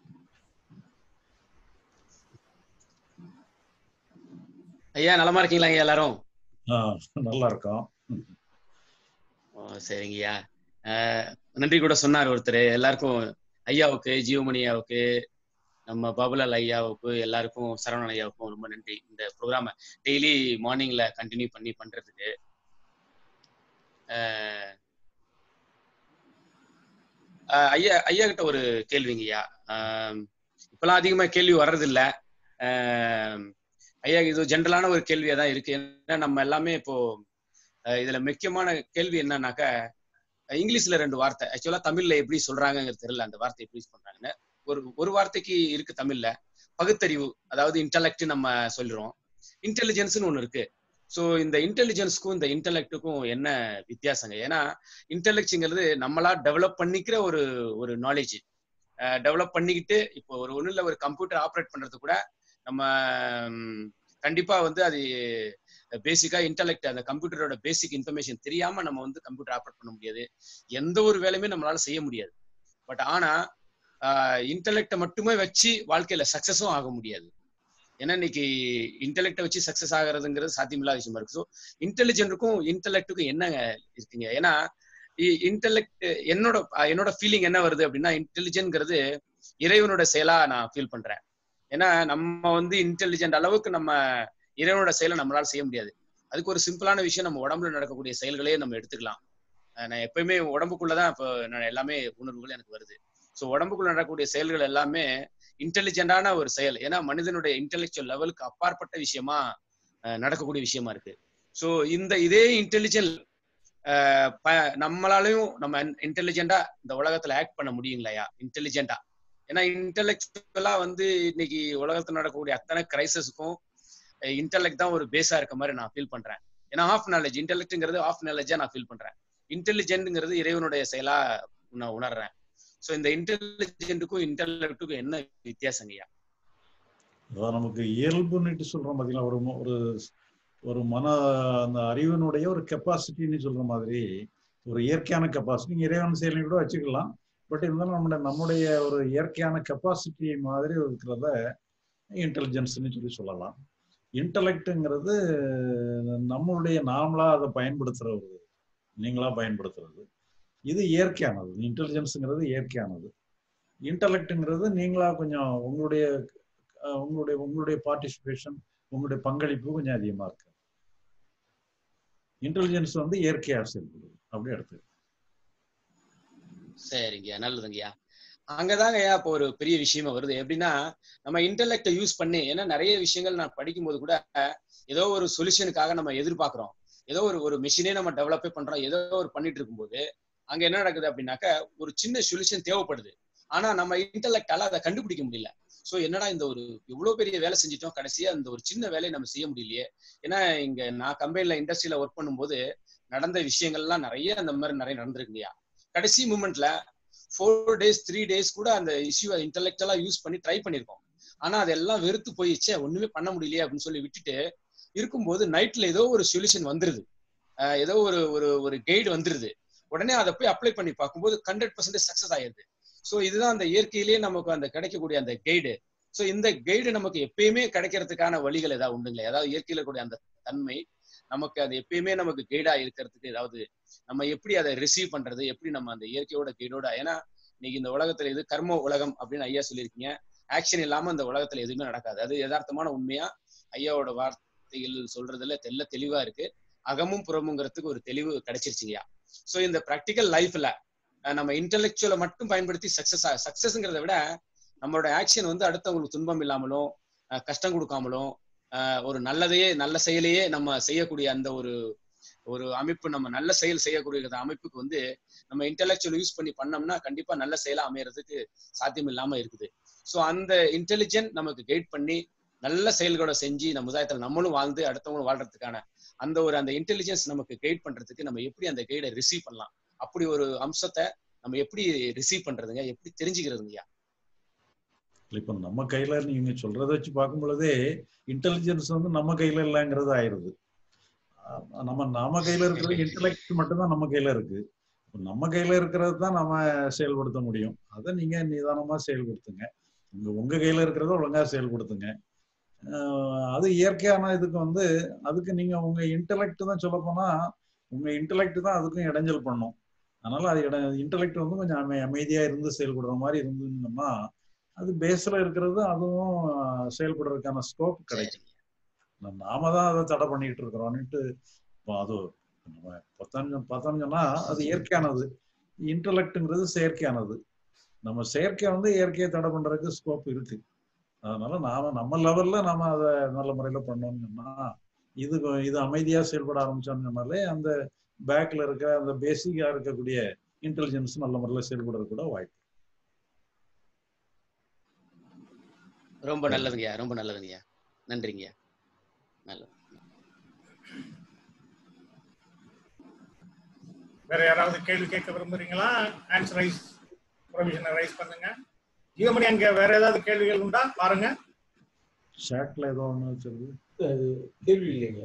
ஐயா நலமா இருக்கீங்களா ஐயா எல்லாரும் ஆஹ் நல்லா இருக்கும் ஓ, சரிங்கய்யா அஹ், நன்றி கூட சொன்னார் ஒருத்தர் எல்லாருக்கும் ஐயாவுக்கு ஜீவமணி ஐயாவுக்கு நம்ம பாபுலால் ஐயாவுக்கு எல்லாருக்கும் சரவணன் ஐயாவுக்கும் ரொம்ப நன்றி இந்த ப்ரோக்ராம டெய்லி மார்னிங்ல கண்டினியூ பண்ணி பண்றதுக்கு அஹ், அஹ், ஐயா ஐயா கிட்ட ஒரு கேள்விங்கய்யா அஹ், இப்பெல்லாம் அதிகமா கேள்வி வர்றதில்ல அஹ், ஐயா இது ஜென்ரலான ஒரு கேள்வியா தான் இருக்கு ஏன்னா நம்ம எல்லாமே இப்போ அஹ் இதுல முக்கியமான கேள்வி என்னன்னாக்க அஹ் இங்கிலீஷ்ல ரெண்டு வார்த்தை ஆக்சுவலா தமிழ்ல எப்படி சொல்றாங்கங்கிறது தெரியல அந்த வார்த்தை எப்படி யூஸ் பண்றாங்கன்னு ஒரு ஒரு வார்த்தைக்கு இருக்கு தமிழ்ல பகுத்தறிவு அதாவது இன்டலெக்ட் நம்ம சொல்றோம் இன்டெலிஜென்ஸ்னு ஒண்ணு இருக்கு ஸோ இந்த இன்டெலிஜென்ஸ்க்கும் இந்த இன்டெலெக்ட்டுக்கும் என்ன வித்தியாசங்க ஏன்னா இன்டெலெக்ட்ங்கிறது நம்மளா டெவலப் பண்ணிக்கிற ஒரு ஒரு நாலேஜ் டெவலப் பண்ணிக்கிட்டு இப்போ ஒரு ஒண்ணுல ஒரு கம்ப்யூட்டர் ஆப்ரேட் பண்றது கூட நம்ம ம், கண்டிப்பா வந்து அது பேசிக்கா இன்டெலெக்ட் அந்த கம்ப்யூட்டரோட பேசிக் இன்ஃபர்மேஷன் தெரியாம நம்ம வந்து கம்ப்யூட்டர் ஆப்ரேட் பண்ண முடியாது எந்த ஒரு வேலையுமே நம்மளால செய்ய முடியாது பட் ஆனா இன்டெலெக்டை மட்டுமே வச்சு வாழ்க்கையில சக்சஸும் ஆக முடியாது ஏன்னா இன்னைக்கு இன்டெலெக்டை வச்சு சக்சஸ் ஆகுறதுங்கிறது சாத்தியமில்லாத விஷயமா இருக்கு ஸோ இன்டெலிஜென்ட்டுக்கும் இன்டெலெக்ட்டுக்கும் என்ன இருக்குங்க ஏன்னா இன்டெலெக்ட் என்னோட அஹ் என்னோட ஃபீலிங் என்ன வருது அப்படின்னா இன்டெலிஜென்ட்ங்கிறது இறைவனோட செயலா நான் ஃபீல் பண்றேன் ஏன்னா நம்ம வந்து இன்டெலிஜென்ட் அளவுக்கு நம்ம இறைவனோட செயலை நம்மளால செய்ய முடியாது அதுக்கு ஒரு சிம்பிளான விஷயம் நம்ம உடம்புல நடக்கக்கூடிய செயல்களே நம்ம எடுத்துக்கலாம் அஹ் நான் எப்பயுமே உடம்புக்குள்ளதான் இப்போ நான் எல்லாமே உணர்வுகள் எனக்கு வருது ஸோ உடம்புக்குள்ள நடக்கக்கூடிய செயல்கள் எல்லாமே இன்டெலிஜென்டான ஒரு செயல் ஏன்னா மனிதனுடைய இன்டெலெக்சுவல் லெவலுக்கு அப்பாற்பட்ட விஷயமா அஹ் நடக்கக்கூடிய விஷயமா இருக்கு ஸோ இந்த இதே இன்டெலிஜென்ட் நம்மளாலையும் நம்ம இன்டெலிஜென்டா இந்த உலகத்துல ஆக்ட் பண்ண முடியுங்களையா இன்டெலிஜென்டா ஏன்னா இன்டெலெக்சுவலா வந்து இன்னைக்கு உலகத்துல நடக்கக்கூடிய அத்தனை கிரைசஸுக்கும் இன்டெலெக்ட் தான் ஒரு பேஸா இருக்க மாதிரி நான் ஃபீல் பண்றேன் ஏன்னா ஆஃப் நாலேஜ் இன்டெலெக்ட்ங்கிறது ஆஃப் நாலேஜா நான் ஃபீல் பண்றேன் இன்டெலிஜென்ட்ங்கிறது இறைவனுடைய செயலா நான் உணர்றேன் ஸோ இந்த இன்டெலிஜென்ட்டுக்கும் இன்டெலெக்ட்டுக்கும் என்ன வித்தியாசங்கய்யா அதான் நமக்கு இயல்புன்னுட்டு சொல்றோம் பாத்தீங்களா ஒரு ம- ஒரு ஒரு மன அந்த அறிவினுடைய ஒரு கெப்பாசிட்டின்னு சொல்ற மாதிரி ஒரு இயற்கையான கெப்பாசிட்டி இறைவன் செயலையும் கூட வச்சுக்கலாம் பட் இருந்தாலும் நம்முடைய நம்முடைய ஒரு இயற்கையான கெப்பாசிட்டி மாதிரி இருக்கிறத இன்டெலிஜென்ஸ்னு சொல்லி சொல்லலாம் இன்டலெக்ட்டுங்கிறது நம்மளுடைய நாமளா அதை பயன்படுத்துற ஒரு நீங்களா பயன்படுத்துறது இது இயற்கையானது இன்டெலிஜென்ஸுங்கிறது இயற்கையானது இன்டலெக்ட்டுங்கிறது நீங்களா கொஞ்சம் உங்களுடைய அஹ், உங்களுடைய உங்களுடைய பார்ட்டிசிபேஷன் உங்களுடைய பங்களிப்பு கொஞ்சம் அதிகமா இருக்கு இன்டெலிஜென்ஸ் வந்து இயற்கையா செயல்படுது அப்படி எடுத்து சரிங்கய்யா நல்லதுங்கய்யா அங்கதாங்கய்யா இப்போ ஒரு பெரிய விஷயமா வருது எப்படின்னா நம்ம இன்டெலெக்டை யூஸ் பண்ணி ஏன்னா நிறைய விஷயங்கள் நான் படிக்கும்போது கூட ஏதோ ஒரு சொல்யூஷனுக்காக நம்ம எதிர்பார்க்கிறோம் ஏதோ ஒரு ஒரு மிஷினே நம்ம டெவலப்பே பண்றோம் ஏதோ ஒரு பண்ணிட்டு இருக்கும்போது அங்க என்ன நடக்குது அப்படின்னாக்க ஒரு சின்ன சொல்யூஷன் தேவைப்படுது ஆனா நம்ம இன்டெலெக்டால அதை கண்டுபிடிக்க முடியல சோ என்னடா இந்த ஒரு இவ்வளவு பெரிய வேலை செஞ்சிட்டோம் கடைசியா இந்த ஒரு சின்ன வேலையை நம்ம செய்ய முடியலையே ஏன்னா இங்க நான் கம்பெனில இண்டஸ்ட்ரியில ஒர்க் பண்ணும்போது நடந்த விஷயங்கள்லாம் நிறைய அந்த மாதிரி நிறைய நடந்திருக்குங்கய்யா கடைசி மூமெண்ட்ல ஃபோர் டேஸ் த்ரீ டேஸ் கூட அந்த இஷ்யூ இன்டெலெக்டலா யூஸ் பண்ணி ட்ரை பண்ணிருக்கோம் ஆனா அதெல்லாம் வெறுத்து போயிடுச்சே ஒண்ணுமே பண்ண முடியலையே அப்படின்னு சொல்லி விட்டுட்டு இருக்கும்போது நைட்ல ஏதோ ஒரு சொல்யூஷன் வந்துருது அஹ் ஏதோ ஒரு ஒரு ஒரு கைடு வந்துருது உடனே அதை போய் அப்ளை பண்ணி பார்க்கும்போது ஹண்ட்ரட் பர்சன்டேஜ் சக்சஸ் ஆயிருது ஸோ இதுதான் அந்த இயற்கையிலேயே நமக்கு அந்த கிடைக்கக்கூடிய அந்த கைடு ஸோ இந்த கைடு நமக்கு எப்பயுமே கிடைக்கிறதுக்கான வழிகள் ஏதாவது உண்டுங்களே அதாவது இயற்கையில கூடிய அந்த தன்மை நமக்கு அது எப்பயுமே நமக்கு கைடா இருக்கிறதுக்கு ஏதாவது நம்ம எப்படி அதை ரிசீவ் பண்றது எப்படி நம்ம அந்த இயற்கையோட கைடோட ஏன்னா இன்னைக்கு இந்த உலகத்துல இது கர்ம உலகம் அப்படின்னு ஐயா சொல்லியிருக்கீங்க ஆக்ஷன் இல்லாம இந்த உலகத்துல எதுவுமே நடக்காது அது யதார்த்தமான உண்மையா ஐயாவோட வார்த்தைகள் சொல்றதுல தெல்ல தெளிவா இருக்கு அகமும் புறமுங்கிறதுக்கு ஒரு தெளிவு கிடைச்சிருச்சுங்கய்யா சோ இந்த ப்ராக்டிக்கல் லைஃப்ல நம்ம இன்டெலெக்சுவலை மட்டும் பயன்படுத்தி சக்சஸ் சக்சஸ்ங்கிறத விட நம்மளோட ஆக்ஷன் வந்து அடுத்தவங்களுக்கு துன்பம் இல்லாமலும் அஹ் கஷ்டம் கொடுக்காமலும் அஹ் ஒரு நல்லதையே நல்ல செயலையே நம்ம செய்யக்கூடிய அந்த ஒரு ஒரு அமைப்பு நம்ம நல்ல செயல் செய்யக்கூடிய அந்த அமைப்புக்கு வந்து நம்ம இன்டெலெக்சுவல் யூஸ் பண்ணி பண்ணோம்னா கண்டிப்பா நல்ல செயலா அமையறதுக்கு சாத்தியம் இல்லாம இருக்குது ஸோ அந்த இன்டெலிஜென்ட் நமக்கு கைட் பண்ணி நல்ல செயல்களை செஞ்சு நம்ம சமுதாயத்துல நம்மளும் வாழ்ந்து அடுத்தவங்களும் வாழ்றதுக்கான அந்த ஒரு அந்த இன்டெலிஜென்ஸ் நமக்கு கைட் பண்றதுக்கு நம்ம எப்படி அந்த கைடை ரிசீவ் பண்ணலாம் அப்படி ஒரு அம்சத்தை நம்ம எப்படி ரிசீவ் பண்றதுங்க எப்படி தெரிஞ்சுக்கிறதுங்கய்யா இப்ப நம்ம கையில நீங்க சொல்றத வச்சு பார்க்கும் பொழுதே இன்டெலிஜென்ஸ் வந்து நம்ம கையில இல்லைங்கிறது ஆயிருது அஹ் நம்ம நம்ம கையில இருக்கிறது இன்டெலெக்ட் மட்டும்தான் நம்ம கையில இருக்கு இப்ப நம்ம கையில இருக்கிறது தான் நம்ம செயல்படுத்த முடியும் அதை நீங்க நிதானமா செயல்படுத்துங்க உங்க உங்க கையில இருக்கிறத ஒழுங்கா செயல்படுத்துங்க அஹ் அது இயற்கையான இதுக்கு வந்து அதுக்கு நீங்க உங்க இன்டெலெக்ட் தான் சொல்ல போனா உங்க இன்டெலெக்ட் தான் அதுக்கும் இடைஞ்சல் பண்ணும் அதனால அது இட இன்டெலெக்ட் வந்து கொஞ்சம் அமை அமைதியா இருந்து செயல்படுற மாதிரி இருந்ததுன்னா அது பேஸ்ல இருக்கிறது அதுவும் செயல்படுறதுக்கான ஸ்கோப் கிடைக்கும் நம்ம- நாம தான் அதை தடை பண்ணிட்டு இருக்கிறோம்னுட்டு இப்போ அது நம்ம பார்த்தோம் பார்த்தோம்னா அது இயற்கையானது இன்டலெக்ட்ங்கிறது செயற்கையானது நம்ம செயற்கை வந்து இயற்கையை தடை பண்றதுக்கு ஸ்கோப் இருக்கு அதனால நாம நம்ம லெவல்ல நாம அதை நல்ல முறையில பண்ணோம்னா இது இது அமைதியா செயல்பட ஆரம்பிச்சோம்னாலே அந்த பேக்ல இருக்க அந்த பேசிக்கா இருக்கக்கூடிய இன்டெலிஜென்ஸ் நல்ல முறையில் செயல்படுறது கூட வாய்ப்பு ரொம்ப நல்லதுங்கய்யா ரொம்ப நல்லதுங்கய்யா நன்றிங்கய்யா நல்லது வேற யாராவது கேள்வி கேட்க விரும்புறீங்களா ஆன்சர் ரைஸ் ப்ரொவிஷனை ரைஸ் பண்ணுங்க ஜீவமணி அங்க வேற ஏதாவது கேள்விகள் உண்டா பாருங்க ஷாட்ல ஏதோ ஒன்று வச்சிருக்கு அது கேள்வி இல்லைங்க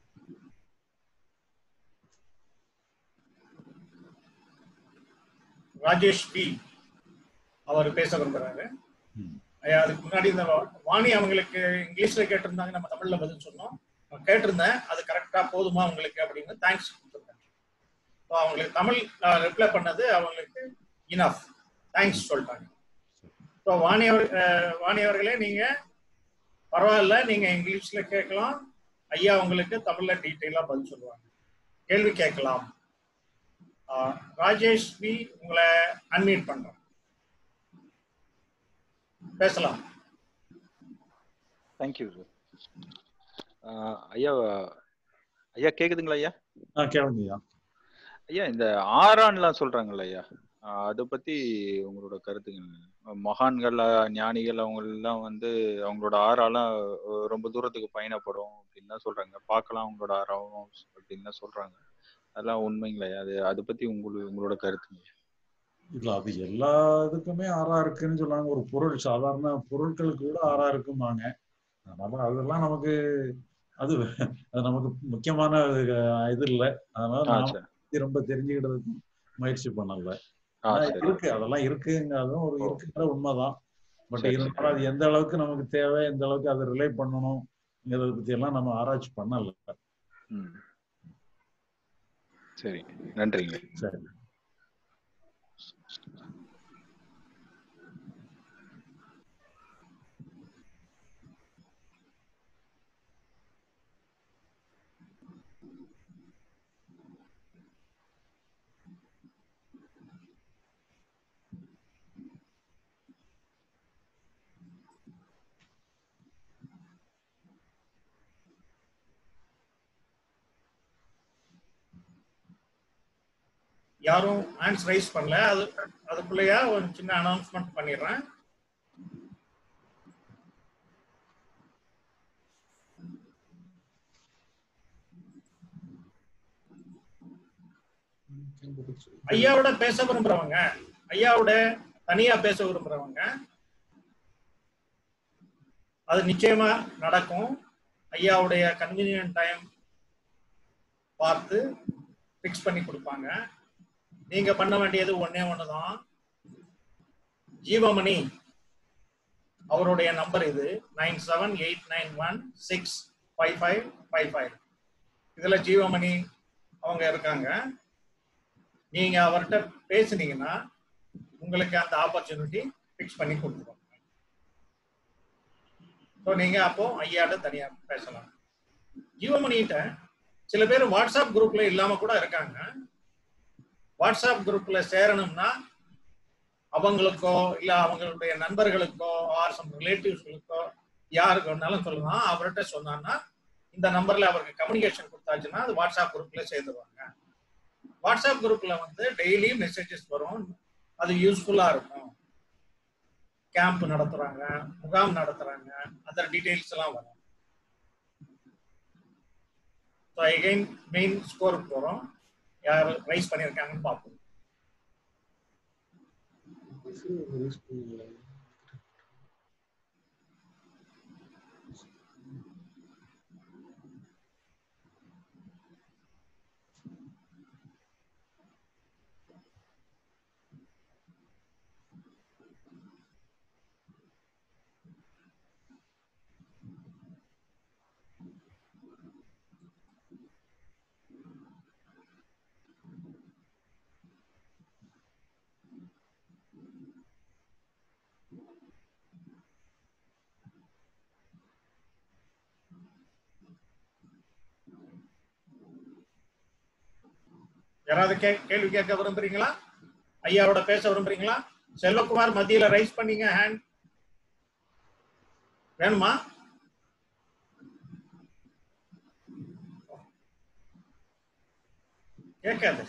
ராஜேஷ் பி அவர் பேச விரும்புறாரு ஐயா, அதுக்கு முன்னாடி இந்த வா- வாணி அவங்களுக்கு இங்கிலீஷ்ல கேட்டிருந்தாங்க நம்ம தமிழ்ல பதில் சொன்னோம் நான் கேட்டிருந்தேன் அது கரெக்டா போதுமா உங்களுக்கு அப்படின்னு தேங்க்ஸ் கொடுத்துருக்கேன் ஸோ அவங்களுக்கு தமிழ் ரிப்ளை பண்ணது அவங்களுக்கு இனஃப் தேங்க்ஸ் சொல்லிட்டாங்க ஸோ வாணி அவர் அஹ், வாணி அவர்களே நீங்க பரவாயில்ல நீங்க இங்கிலீஷ்ல கேட்கலாம் ஐயா உங்களுக்கு தமிழ்ல டீட்டெயிலா பதில் சொல்லுவாங்க கேள்வி கேட்கலாம் ஆஹ், ராஜேஷ் பி உங்களை அன்மியூட் பண்றேன் பேசலாம் தேங்க்யூ ஐயா ஐயா கேக்குதுங்களா ஐயா ஆ கேளுங்கய்யா ஐயா இந்த ஆறான்லாம் சொல்றாங்கல்ல ஐயா ஆஹ் அதை பத்தி உங்களோட கருத்துங்க மகான்கள் அஹ், ஞானிகள் அவங்க எல்லாம் வந்து அவங்களோட ஆறாலாம் அஹ், ரொம்ப தூரத்துக்கு பயணப்படும் அப்படின்லாம் சொல்றாங்க பார்க்கலாம் அவங்களோட ஆறாவும் அப்படின்லாம் சொல்றாங்க அதெல்லாம் உண்மைங்களா ஐயா? அது அதை பத்தி உங்களுக்கு உங்களோட கருத்துங்க இல்ல அது எல்லா இதுக்குமே ஆறா இருக்குன்னு சொல்லுவாங்க ஒரு பொருள் சாதாரண பொருட்களுக்கு கூட ஆறா இருக்குமாங்க அதனால அதெல்லாம் நமக்கு அது அது நமக்கு முக்கியமான அஹ், இது இல்லை அதனால ஆ நாம சரி பத்தி ரொம்ப தெரிஞ்சுக்கிட்டதுக்கு முயற்சி பண்ணல ஆ ஆனா சரி இருக்கு அதெல்லாம் இருக்குங்கிறதும் ஒரு ஓ. இருக்குங்கிற உண்மைதான் பட் சரி, இருந்தாலும் அது எந்த அளவுக்கு நமக்கு தேவை எந்த அளவுக்கு அதை ரிலே பண்ணணுங்கிறத பத்தி எல்லாம் நம்ம ஆராய்ச்சி பண்ணல ம் சரி நன்றிங்க சரி யாரும் ஹேண்ட்ஸ் ரைஸ் பண்ணல அது அதுக்குள்ளேயா ஒரு சின்ன அனௌன்ஸ்மெண்ட் பண்ணிடுறேன் ஐயாவோட பேச விரும்புறவங்க ஐயாவோட தனியா பேச விரும்புறவங்க அது நிச்சயமா நடக்கும் ஐயாவுடைய கன்வீனியன்ட் டைம் பார்த்து ஃபிக்ஸ் பண்ணி கொடுப்பாங்க நீங்க பண்ண வேண்டியது ஒண்ணே ஒண்ணுதான் ஜீவமணி அவருடைய நம்பர் இது nine seven eight nine one six five five five five இதுல ஜீவமணி அவங்க இருக்காங்க நீங்க அவர்கிட்ட பேசுனீங்கன்னா உங்களுக்கு அந்த ஆப்பர்ச்சுனிட்டி ஃபிக்ஸ் பண்ணி கொடுத்துருவாங்க ஸோ நீங்க அப்போ ஐயாட்ட தனியா பேசலாம் ஜீவமணிகிட்ட சில பேர் வாட்ஸ்அப் குரூப்ல இல்லாம கூட இருக்காங்க வாட்ஸ்அப் குரூப்ல சேரணும்னா அவங்களுக்கோ இல்ல அவங்களுடைய நண்பர்களுக்கோ ஆர் சம் ரிலேட்டிவ்ஸ்களுக்கோ யாருக்கு வேணாலும் சொல்லலாம் அவர்கிட்ட சொன்னான்னா இந்த நம்பர்ல அவருக்கு கம்யூனிகேஷன் கொடுத்தாச்சுன்னா அது வாட்ஸ்அப் குரூப்ல சேர்ந்துருவாங்க வாட்ஸ்அப் குரூப்ல வந்து டெய்லி மெசேஜஸ் வரும் அது யூஸ்ஃபுல்லா இருக்கும் கேம்ப் நடத்துறாங்க முகாம் நடத்துறாங்க அதர் டீடைல்ஸ் எல்லாம் வரும் ஸோ எகைன் மெயின் ஸ்கோருக்கு போகிறோம் யார் ரைஸ் பண்ணியிருக்காங்கன்னு பார்ப்போம் யாராவது கே கேள்வி கேட்க விரும்புறீங்களா ஐயாவோட பேச விரும்புறீங்களா செல்வகுமார் மத்தியில ரைஸ் பண்ணீங்க ஹேண்ட் வேணுமா கேட்காது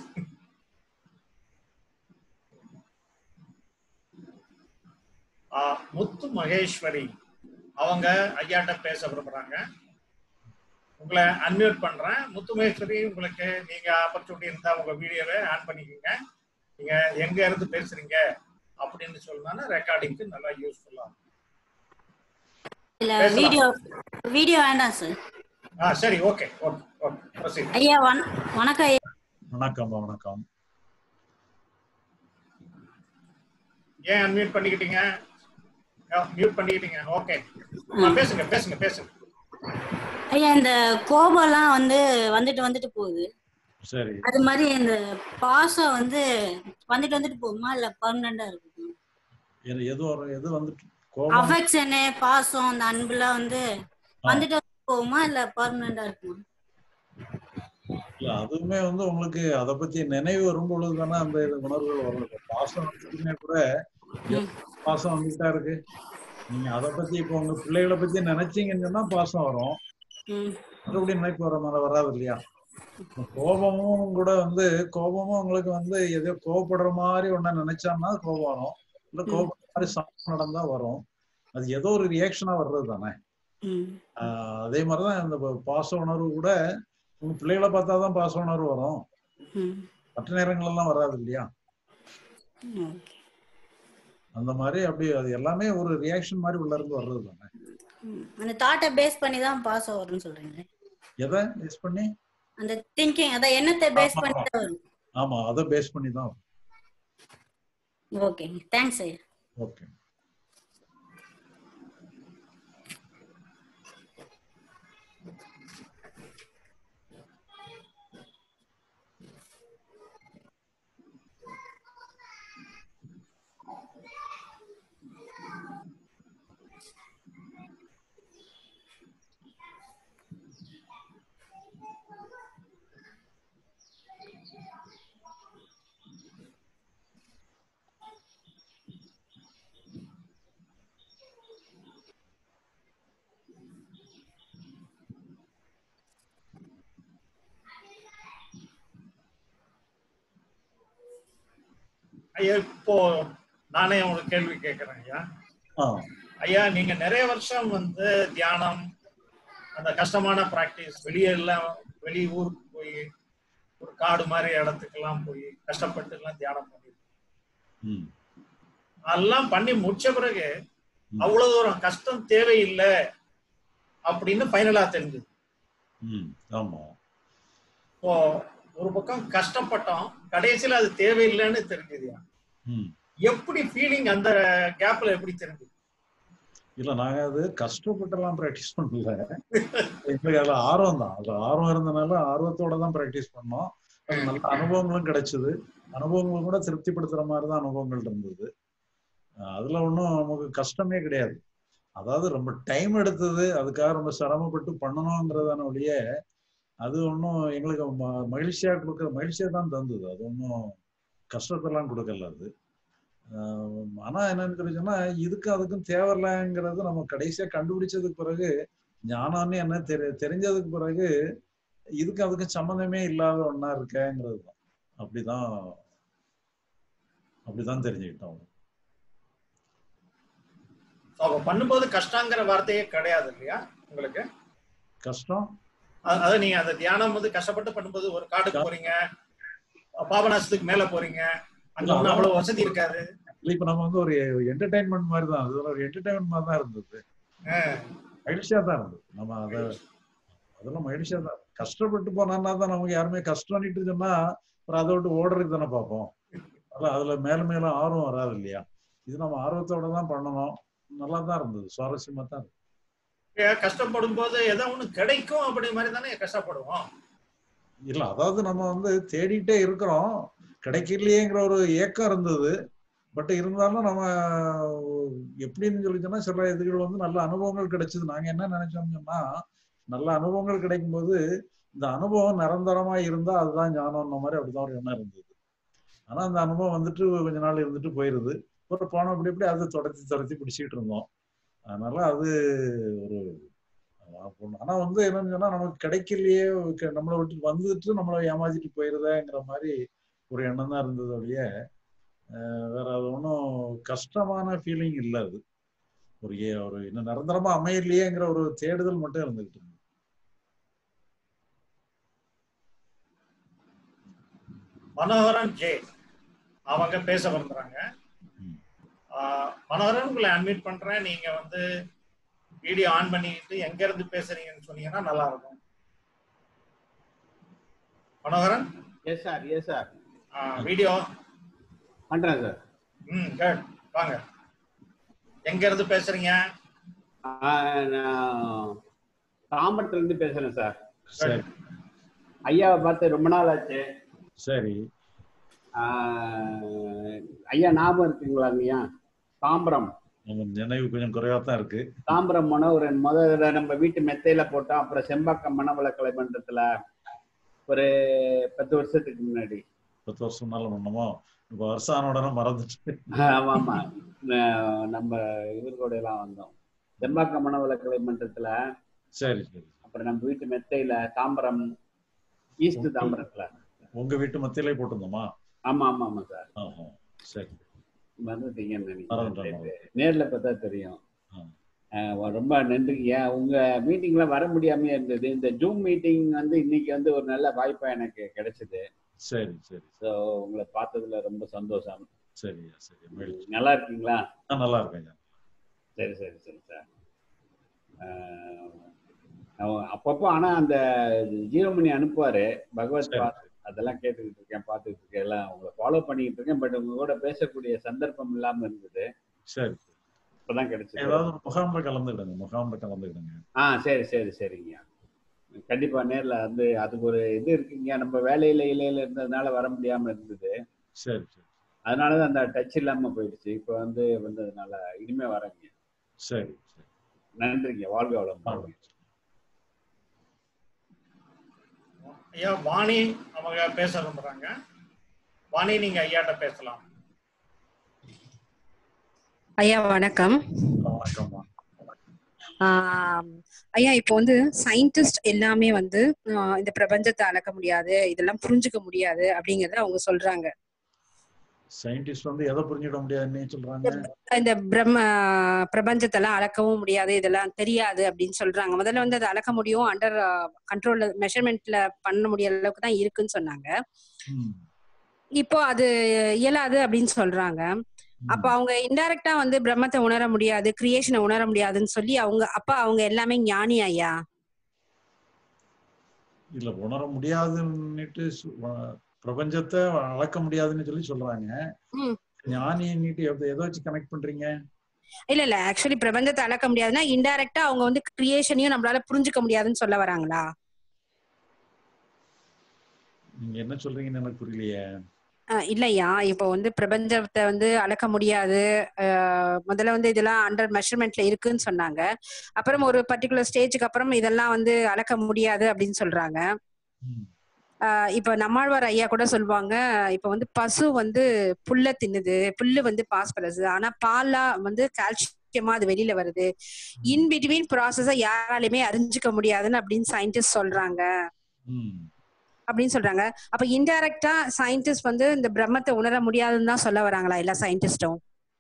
ஆ, முத்து மகேஸ்வரி அவங்க ஐயாட்ட பேச விரும்புறாங்க உங்களை அன்மியூட் பண்றேன் முத்து மகேஸ்வரி உங்களுக்கு நீங்க ஆப்பர்ச்சுனிட்டி இருந்தா உங்க வீடியோவை ஆன் பண்ணிக்கோங்க நீங்க எங்க இருந்து பேசுறீங்க அப்படின்னு சொன்னா ரெக்கார்டிங்க்கு நல்லா யூஸ்ஃபுல்லா இருக்கும் இல்ல பேசலாம். வீடியோ வீடியோ வேண்டாம் சார் ஆ சரி ஓகே ஓகே ஓகே ப்ரொசீட் ஐயா வண- வணக்கம் ஐயா வணக்கம் வணக்கம் ஏன் அன்மியூட் பண்ணிக்கிட்டீங்க மியூட் பண்ணிக்கிட்டீங்க ஓகே பேசுங்க பேசுங்க பேசுங்க ஐயா இந்த கோபம்லாம் வந்து வந்துட்டு வந்துட்டு போகுது சரி அது மாதிரி இந்த பாசம் வந்து வந்துட்டு வந்துட்டு போகுமா இல்ல பர்மனண்டா இருக்குமா எது எது வரும் எது வந்துட்டு கோபம் அஃபெக்ஷனு பாசம் அந்த அன்புலாம் வந்து வந்துட்டு வந்துட்டு போகுமா இல்ல பர்மனண்டா இருக்குமா இல்ல அதுவுமே வந்து உங்களுக்கு அதை பத்தி நினைவு வரும் பொழுது தானே அந்த இது உணர்வுகள் வரும் இப்ப பாசம் வந்துட்டுமே கூட எப்ப பாசம் வந்துட்டா இருக்கு நீங்க அதை பத்தி இப்போ உங்க பிள்ளைகளை பத்தி நினைச்சீங்கன்னு சொன்னா பாசம் வரும் ம் மறுபடியும் நினைப்பு வர மாதிரி வராது இல்லையா இப்ப கோபமும் கூட வந்து கோபமும் உங்களுக்கு வந்து எதோ கோபப்படுற மாதிரி ஒண்ணு நினைச்சோம்னா கோபம் வரும் இல்ல கோபப்படுற மாதிரி சம்பவம் நடந்தா வரும் அது ஏதோ ஒரு ரியாக்ஷனா வர்றது தானே ம் ஆஹ் அதே மாதிரிதான் இந்த ப- பாச உணர்வு கூட உங்க பிள்ளைகளை பார்த்தாதான் பாச உணர்வு வரும் ம் மற்ற நேரங்கள் எல்லாம் வராது இல்லையா ம் அந்த மாதிரி அப்படி அது எல்லாமே ஒரு ரியாக்ஷன் மாதிரி உள்ள இருந்து வர்றது தானே ம். அந்த தாட்டை பேஸ் பண்ணி தான் பாசம் வரும்னு சொல்றீங்க எதை பேஸ் பண்ணி அந்த திங்கிங் அதான் எண்ணத்தை பேஸ் பண்ணி தான் வரும் ஆமா அதை பேஸ் பண்ணி தான் ஓகே தேங்க்ஸ் ஐயா ஓகே ஐயா இப்போ நானே உங்களுக்கு கேள்வி கேட்கிறேன் ஐயா ஆ ஐயா நீங்க நிறைய வருஷம் வந்து தியானம் அந்த கஷ்டமான பிராக்டிஸ் வெளியெல்லாம் வெளி ஊருக்கு போய் ஒரு காடு மாதிரி இடத்துக்கெல்லாம் போய் கஷ்டப்பட்டு எல்லாம் தியானம் பண்ணி ம் அதெல்லாம் பண்ணி முடிச்ச பிறகு அவ்வளவு தூரம் கஷ்டம் தேவையில்லை அப்படின்னு ஃபைனலா தெரிஞ்சது ம் ஆமா இப்போ ஒரு பக்கம் கஷ்டப்பட்டோம் கடைசியில அது தேவையில்லைன்னு தெரிஞ்சதுயா ம் எப்படி ஃபீலிங் அந்த கேப்ல எப்படி தெரிஞ்சது இல்ல நாங்க அது கஷ்டப்பட்டெல்லாம் ப்ராக்டிஸ் பண்ணல எங்களுக்கு அதுல ஆர்வம் தான் அது ஆர்வம் இருந்தனால ஆர்வத்தோட தான் ப்ராக்டிஸ் பண்ணோம் அது நல்ல அனுபவங்களும் கிடைச்சது அனுபவங்களும் கூட திருப்திப்படுத்துற மாதிரி தான் அனுபவங்கள் இருந்தது அஹ் அதுல ஒன்றும் நமக்கு கஷ்டமே கிடையாது அதாவது ரொம்ப டைம் எடுத்தது அதுக்காக ரொம்ப சிரமப்பட்டு பண்ணணுங்கிறதான ஒழிய அது ஒன்றும் எங்களுக்கு ம- மகிழ்ச்சியா கொடுக்க மகிழ்ச்சியா தான் தந்தது அது ஒன்றும் கஷ்டத்தெல்லாம் கொடுக்கல அது ஆஹ் ஆனா என்னன்னு தெரிஞ்சுன்னா இதுக்கு அதுக்கும் தேவையில்லைங்கிறது நம்ம கடைசியா கண்டுபிடிச்சதுக்கு பிறகு ஞானம்னு என்ன தெரி தெரிஞ்சதுக்கு பிறகு இதுக்கு அதுக்கும் சம்மந்தமே இல்லாத ஒண்ணா இருக்கேங்கிறது தான் அப்படிதான் அப்படிதான் தெரிஞ்சுக்கிட்டோம் அப்ப பண்ணும்போது கஷ்டங்கிற வார்த்தையே கிடையாது இல்லையா உங்களுக்கு கஷ்டம் அ- அதான் நீங்க அந்த தியானம் வந்து கஷ்டப்பட்டு பண்ணும்போது ஒரு காடுக்கு போறீங்க பாபநாசத்துக்கு மேல போறீங்க அங்க இல்ல, ஒண்ணும் அதான். அவ்வளவு வசதி இருக்காது இல்ல இப்ப நம்ம வந்து ஒரு என்டர்டைன்மெண்ட் மாதிரி தான் அது ஒரு என்டர்டைன்மெண்ட் மாதிரி தான் இருந்தது மகிழ்ச்சியா தான் இருந்தது நம்ம அதை அதெல்லாம் மகிழ்ச்சியா தான் கஷ்டப்பட்டு போனா தான் நமக்கு யாருமே கஷ்டம்னுட்டு சொன்னா அப்புறம் அதை விட்டு ஓடுறதுக்கு தானே பார்ப்போம் அதான் அதுல மேலும் மேலும் ஆர்வம் வராது இல்லையா இது நம்ம ஆர்வத்தோட தான் பண்ணணும் நல்லா தான் இருந்தது சுவாரஸ்யமா தான் இருந்தது ஏன் கஷ்டப்படும் போது ஏதோ ஒண்ணு கிடைக்கும் அப்படி மாதிரி தானே கஷ்டப்படுவோம் இல்ல அதாவது நம்ம வந்து தேடிட்டே இருக்கிறோம் கிடைக்கலையேங்கிற ஒரு ஏக்கம் இருந்தது பட் இருந்தாலும் நம்ம எப்படின்னு சொல்லி சொன்னா சில இதுகள் வந்து நல்ல அனுபவங்கள் கிடைச்சது நாங்க என்ன நினைச்சோம்னு சொன்னா நல்ல அனுபவங்கள் கிடைக்கும்போது இந்த அனுபவம் நிரந்தரமா இருந்தா அதுதான் ஞானம்ன மாதிரி அப்படிதான் ஒரு எண்ணம் இருந்தது ஆனா அந்த அனுபவம் வந்துட்டு கொஞ்ச நாள் இருந்துட்டு போயிருது அப்புறம் போன அப்படி இப்படி அதை தொடர்த்தி துரத்தி பிடிச்சிட்டு இருந்தோம் அதனால அது ஒரு அப்போ- ஆனா வந்து என்னன்னு சொன்னா நமக்கு கிடைக்கலையே க- நம்மளை விட்டு வந்துட்டு நம்மளை ஏமாத்திட்டு போயிருதேங்கிற மாதிரி ஒரு எண்ணம் தான் இருந்தது ஒழிய அஹ் வேற அது ஒன்றும் கஷ்டமான ஃபீலிங் இல்லை அது ஒரு ஏ ஒரு இன்னும் நிரந்தரமா அமையலையேங்கிற ஒரு தேடுதல் மட்டும் இருந்துகிட்டு இருந்தது மனோகரன் ஜே அவங்க பேச விரும்புறாங்க ம். ஆஹ் மனோகரன் உங்களை அட்மிட் பண்றேன் நீங்க வந்து வீடியோ ஆன் பண்ணிட்டு எங்க இருந்து பேசுறீங்கன்னு சொன்னீங்கன்னா நல்லா இருக்கும் Manoharan yes sir yes sir video பண்றேன் சார் ம் குட் வாங்க எங்க இருந்து பேசுறீங்க நான் தாம்பரத்துல இருந்து பேசுறேன் சார் சரி ஐயாவை பார்த்து ரொம்ப நாள் ஆச்சு சரி ஆஹ், ஐயா ஞாபகம் இருக்குங்களா ஐயா தாம்பரம் நம்ம நினைவு கொஞ்சம் குறைவா தான் இருக்கு தாம்பரம் மனோகரன் முதல்ல நம்ம வீட்டு மெத்தையில போட்டோம் அப்புறம் செம்பாக்கம் மனவளக்கலை மன்றத்துல ஒரு பத்து வருஷத்துக்கு முன்னாடி பத்து வருஷம் நாள் பண்ணமோ இப்ப வருஷம் ஆன உடனே மறந்துட்டு ஆமா ஆமா ந- நம்ம இவர் கூட எல்லாம் வந்தோம் செம்பாக்கம் மனவளக்கலை மன்றத்துல சரி சரி அப்புறம் நம்ம வீட்டு மெத்தையில தாம்பரம் ஈஸ்ட் தாம்பரத்துல உங்க வீட்டு மத்தியிலே போட்டிருந்தோமா ஆமா ஆமா ஆமா சார் ஆஹா, சரி மறந்துட்டீங்கன்னு மறந்துட்டோம், நினைக்கிறேன் நேர்ல பார்த்தா தெரியும் ஆ. ஆஹ் ரொம்ப நன்றிங்க உங்க மீட்டிங்ல வர முடியாம இருந்தது இந்த ஜூம் மீட்டிங் வந்து இன்னைக்கு வந்து ஒரு நல்ல வாய்ப்பா எனக்கு கிடைச்சது சரி சரி ஸோ உங்களை பார்த்ததுல ரொம்ப சந்தோஷம் சரி சரி மகிழ்ச்சி நல்லா இருக்கீங்களா ஆ, நல்லா இருக்கேன் ஐயா. சரி சரி சரி சார் ஆஹ் அவன் அப்பப்போ ஆனா அந்த ஜீரோ மணி அனுப்புவாரு பகவத் சரி. பாத் அதெல்லாம் கேட்டுக்கிட்டு இருக்கேன் பார்த்துட்டு இருக்கேன் எல்லாம் உங்களை ஃபாலோ பண்ணிக்கிட்டு இருக்கேன் பட் உங்க கூட பேசக்கூடிய சந்தர்ப்பம் இல்லாம இருந்தது சரி இப்பதான் கிடைச்சது ஏதாவது ஒரு முகாம்ல கலந்துக்கிடுங்க முகாம்ல கலந்துக்கிடுங்க ஆ சரி சரி சரிங்க கண்டிப்பா நேர்ல வந்து அதுக்கு ஒரு இது இருக்குங்க நம்ம வேலையில இலையில இருந்ததுனால வர முடியாம இருந்தது சரி சரி அதனாலதான் அந்த டச் இல்லாம போயிடுச்சு இப்ப வந்து வந்ததுனால இனிமே வரேங்க சரி சரி நன்றிங்க வாழ்க வளம் ஆ. ஐயா வாணி அவங்க பேச விரும்புறாங்க வாணி நீங்க ஐயாட்ட பேசலாம் ஐயா வணக்கம் வணக்கம்மா ஆஹ் ஐயா இப்போ வந்து சயின்டிஸ்ட் எல்லாமே வந்து ஆஹ் இந்த பிரபஞ்சத்தை அளக்க முடியாது இதெல்லாம் புரிஞ்சுக்க முடியாது அப்படிங்கறத அவங்க சொல்றாங்க சயின்டிஸ்ட் வந்து எதை புரிஞ்சிட முடியாதுன்னு சொல்றாங்க இந்த பிரம்ம பிரபஞ்சத்தெல்லாம் அளக்கவும் முடியாது இதெல்லாம் தெரியாது அப்படின்னு சொல்றாங்க முதல்ல வந்து அதை அளக்க முடியும் அண்டர் கண்ட்ரோல்ல மெஷர்மெண்ட்ல பண்ண முடியாத அளவுக்கு தான் இருக்குன்னு சொன்னாங்க ம், இப்போ அது இயலாது அப்படின்னு சொல்றாங்க அப்ப அவங்க இன்டைரக்டா வந்து பிரம்மத்தை உணர முடியாது கிரியேஷனை உணர முடியாதுன்னு சொல்லி அவங்க அப்ப அவங்க எல்லாமே ஞானி ஐயா இல்ல உணர முடியாதுன்னுட்டு சு- வ- பிரபஞ்சத்தை அளக்க முடியாதுன்னு சொல்லி சொல்றாங்க ம். ஞானின்னுட்டு எதை எதை வச்சு கனெக்ட் பண்றீங்க இல்ல இல்ல ஆக்சுவலி பிரபஞ்சத்தை அளக்க முடியாதுன்னா இன்டைரக்டா அவங்க வந்து கிரியேஷனையும் நம்மளால புரிஞ்சுக்க முடியாதுன்னு சொல்ல வராங்களா நீங்க என்ன சொல்றீங்கன்னு எனக்கு புரியலையே அஹ் இல்லையா இப்போ வந்து பிரபஞ்சத்தை வந்து அளக்க முடியாது அஹ் முதல்ல வந்து இதெல்லாம் அண்டர் மெஷர்மெண்ட்ல இருக்குன்னு சொன்னாங்க அப்புறம் ஒரு பர்டிகுலர் ஸ்டேஜுக்கு அப்புறம் இதெல்லாம் வந்து அளக்க முடியாது அப்படின்னு சொல்றாங்க ம், ஆஹ் இப்ப நம்மாழ்வார் ஐயா கூட சொல்லுவாங்க இப்ப வந்து பசு வந்து புல்ல தின்னுது புல்லு வந்து பாஸ்பரஸ் ஆனா பாலா வந்து கால்சியமா அது வெளியில வருது இன் பிட்வீன் ப்ராசஸ யாராலையுமே அறிஞ்சுக்க முடியாதுன்னு அப்படின்னு சயின்டிஸ்ட் சொல்றாங்க ம். அப்படின்னு சொல்றாங்க அப்ப இன்டைரக்டா சயின்டிஸ்ட் வந்து இந்த பிரம்மத்தை உணர முடியாதுன்னு தான் சொல்ல வராங்களா எல்லா சயின்டிஸ்டும்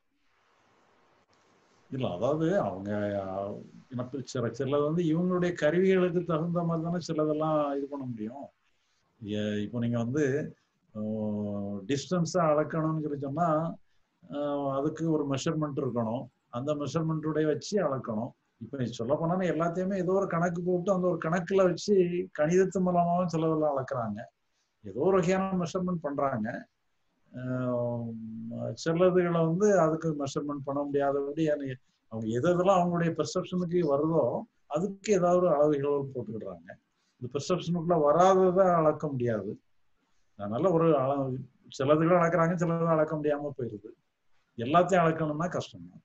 இல்ல அதாவது அவங்க அஹ், எனக்கு சில சிலது வந்து இவங்களுடைய கருவிகளுக்கு தகுந்த மாதிரி தானே சிலதெல்லாம் இது பண்ண முடியும் ஏ- இப்போ நீங்க வந்து டிஸ்டன்ஸா அளக்கணும்னு சொல்லி சொன்னா அஹ், அதுக்கு ஒரு மெஷர்மெண்ட் இருக்கணும் அந்த மெஷர்மெண்ட்டுடைய வச்சு அளக்கணும் இப்போ நீ சொல்ல போனா எல்லாத்தையுமே ஏதோ ஒரு கணக்கு போட்டு அந்த ஒரு கணக்குல வச்சு கணிதத்து மூலமாவும் சிலதெல்லாம் அளக்குறாங்க ஏதோ ஒரு வகையான மெஷர்மெண்ட் பண்றாங்க ஆஹ் சிலதுகளை வந்து அதுக்கு மெஷர்மெண்ட் பண்ண முடியாதபடி அது- அவங்க எது எதெல்லாம் அவங்களுடைய பெர்செப்ஷனுக்கு வருதோ அதுக்கு ஏதாவது ஒரு அளவுகள் போட்டுக்கிடுறாங்க இந்த பெர்செப்ஷனுக்குள்ள வராததை அளக்க முடியாது அதனால ஒரு அள- சிலதுகளை அளக்குறாங்க சிலது அளக்க முடியாம போயிருது எல்லாத்தையும் அளக்கணும்னா கஷ்டம் தான்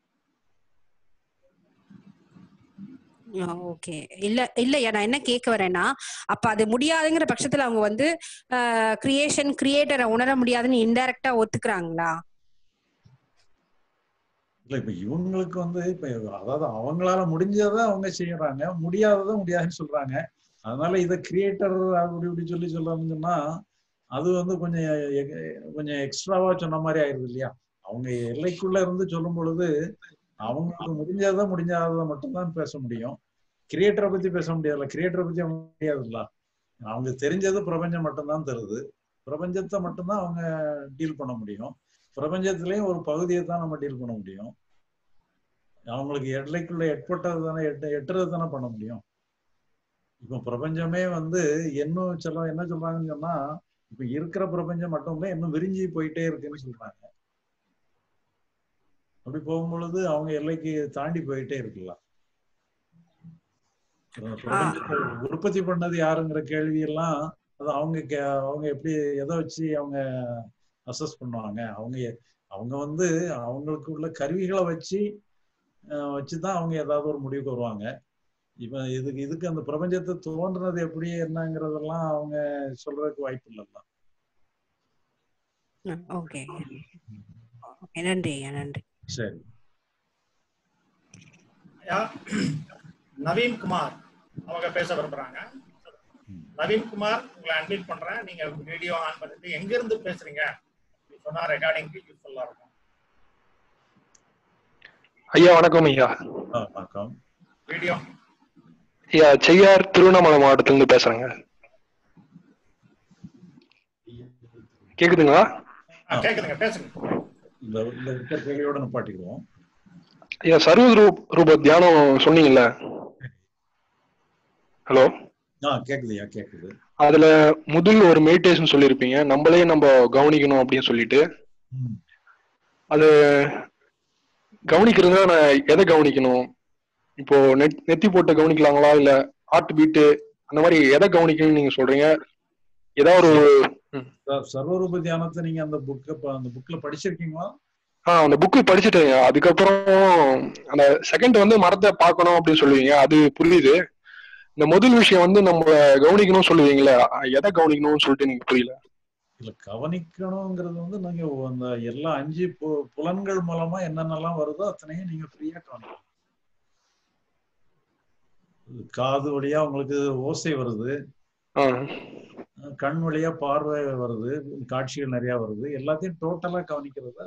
ஓகே இல்ல இல்லையா நான் என்ன கேட்க வரேன்னா அப்ப அது முடியாதுங்கிற பட்சத்துல அவங்க வந்து கிரியேஷன் கிரியேட்டரை உணர முடியாதுன்னு இன்டைரக்டா ஒத்துக்கிறாங்களா இல்ல இப்ப இவங்களுக்கு வந்து இப்ப அதாவது அவங்களால முடிஞ்சதை அவங்க செய்யறாங்க முடியாததை முடியாதுன்னு சொல்றாங்க அதனால இதை கிரியேட்டர் அப்படி இப்படி சொல்லி சொல்றாங்கன்னு சொன்னா அது வந்து கொஞ்சம் எ- கொஞ்சம் எக்ஸ்ட்ராவா சொன்ன மாதிரி ஆயிருது இல்லையா அவங்க எல்லைக்குள்ள இருந்து சொல்லும் பொழுது அவங்களுக்கு முடிஞ்சதை முடிஞ்சாததை மட்டும்தான் பேச முடியும் கிரியேட்டரை பத்தி பேச முடியாதுல்ல கிரியேட்டரை பத்தி அவங்க முடியாதுல்ல அவங்க தெரிஞ்சது பிரபஞ்சம் மட்டும்தான் தருது பிரபஞ்சத்தை மட்டும்தான் அவங்க டீல் பண்ண முடியும் பிரபஞ்சத்திலையும் ஒரு பகுதியை தான் நம்ம டீல் பண்ண முடியும் அவங்களுக்கு எல்லைக்குள்ள எட்பட்டது தானே எட்டு எட்டுறது தானே பண்ண முடியும் இப்ப பிரபஞ்சமே வந்து இன்னும் சொல்ல என்ன சொல்றாங்கன்னு சொன்னா இப்ப இருக்கிற பிரபஞ்சம் மட்டும் இல்ல இன்னும் விரிஞ்சு போயிட்டே இருக்குன்னு சொல்றாங்க அப்படி போகும்பொழுது அவங்க எல்லைக்கு தாண்டி போயிட்டே இருக்குல்ல அஹ் பிரபஞ்சத்தை உற்பத்தி பண்ணது யாருங்கிற கேள்வி எல்லாம் அது அவங்க கே- அவங்க எப்படி எதை வச்சு அவங்க அசஸ் பண்ணுவாங்க அவங்க அவங்க வந்து அவங்களுக்கு உள்ள கருவிகளை வச்சு அஹ் வச்சுதான் அவங்க ஏதாவது ஒரு முடிவுக்கு வருவாங்க இப்ப இதுக்கு இதுக்கு அந்த பிரபஞ்சத்தை தோன்றது எப்படி என்னங்கிறதெல்லாம் அவங்க சொல்றதுக்கு வாய்ப்பு இல்லைல்ல ஓகே ஓகே நன்றி ஐயா நன்றி சரி ஐயா, நவீன் குமார் அவங்க பேச விரும்புறாங்க நவீன் குமார் உங்களை அட்மிட் பண்றேன் நீங்க வீடியோ ஆன் பண்ணிட்டு எங்க இருந்து பேசுறீங்க அப்படி சொன்னா ரெக்கார்டிங்க்கு யூஸ்ஃபுல்லா இருக்கும் ஐயா வணக்கம் ஐயா ஆ, வணக்கம் வீடியோ ஐயா செய்யார் திருவண்ணாமலை மாவட்டத்திலிருந்து பேசுறேங்க கேக்குதுங்களா கேக்குதுங்க பேசுங்க இந்த இந்த இருக்கிற கேள்வியோட நிப்பாட்டிக்குவோம் ஐயா சர்வ ரூப் ரூப தியானம் சொன்னீங்கல்ல ஹலோ ஆ கேக்குதுயா கேக்குது அதுல முதல் ஒரு மெடிடேஷன் சொல்லியிருப்பீங்க நம்மளே நம்ம கவனிக்கணும் அப்படின்னு சொல்லிட்டு ம். அது கவனிக்கிறதுனா நான் எதை கவனிக்கணும் இப்போ நெட் நெத்தி போட்டு கவனிக்கலாங்களா இல்ல ஹார்ட் பீட்டு அந்த மாதிரி எதை கவனிக்கணும்னு நீங்க சொல்றீங்க ஏதாவது ஒரு ச- சர்வரூப தியானத்தை நீங்க அந்த புக்க அந்த புக்ல படிச்சிருக்கீங்களா ஆ அந்த புக்கு படிச்சுட்டேங்க அதுக்கப்புறம் அந்த செகண்ட் வந்து மரத்தை பார்க்கணும் அப்படின்னு சொல்லுவீங்க அது புரியுது இந்த முதல் விஷயம் வந்து நம்ம கவனிக்கணும்னு சொல்லுவீங்களே அ- எதை கவனிக்கணும்னு சொல்லிட்டு எனக்கு புரியல இல்ல கவனிக்கணுங்கிறது வந்து நீங்க அந்த எல்லா அஞ்சு பு- புலன்கள் மூலமா என்னென்னலாம் வருதோ அத்தனையும் நீங்க ஃப்ரீயா கவனிக்கலாம் காது வழியா உங்களுக்கு ஓசை வருது கண் வழியா பார்வை வருது காட்சிகள் நிறைய வருது எல்லாத்தையும் டோட்டலா கவனிக்கிறத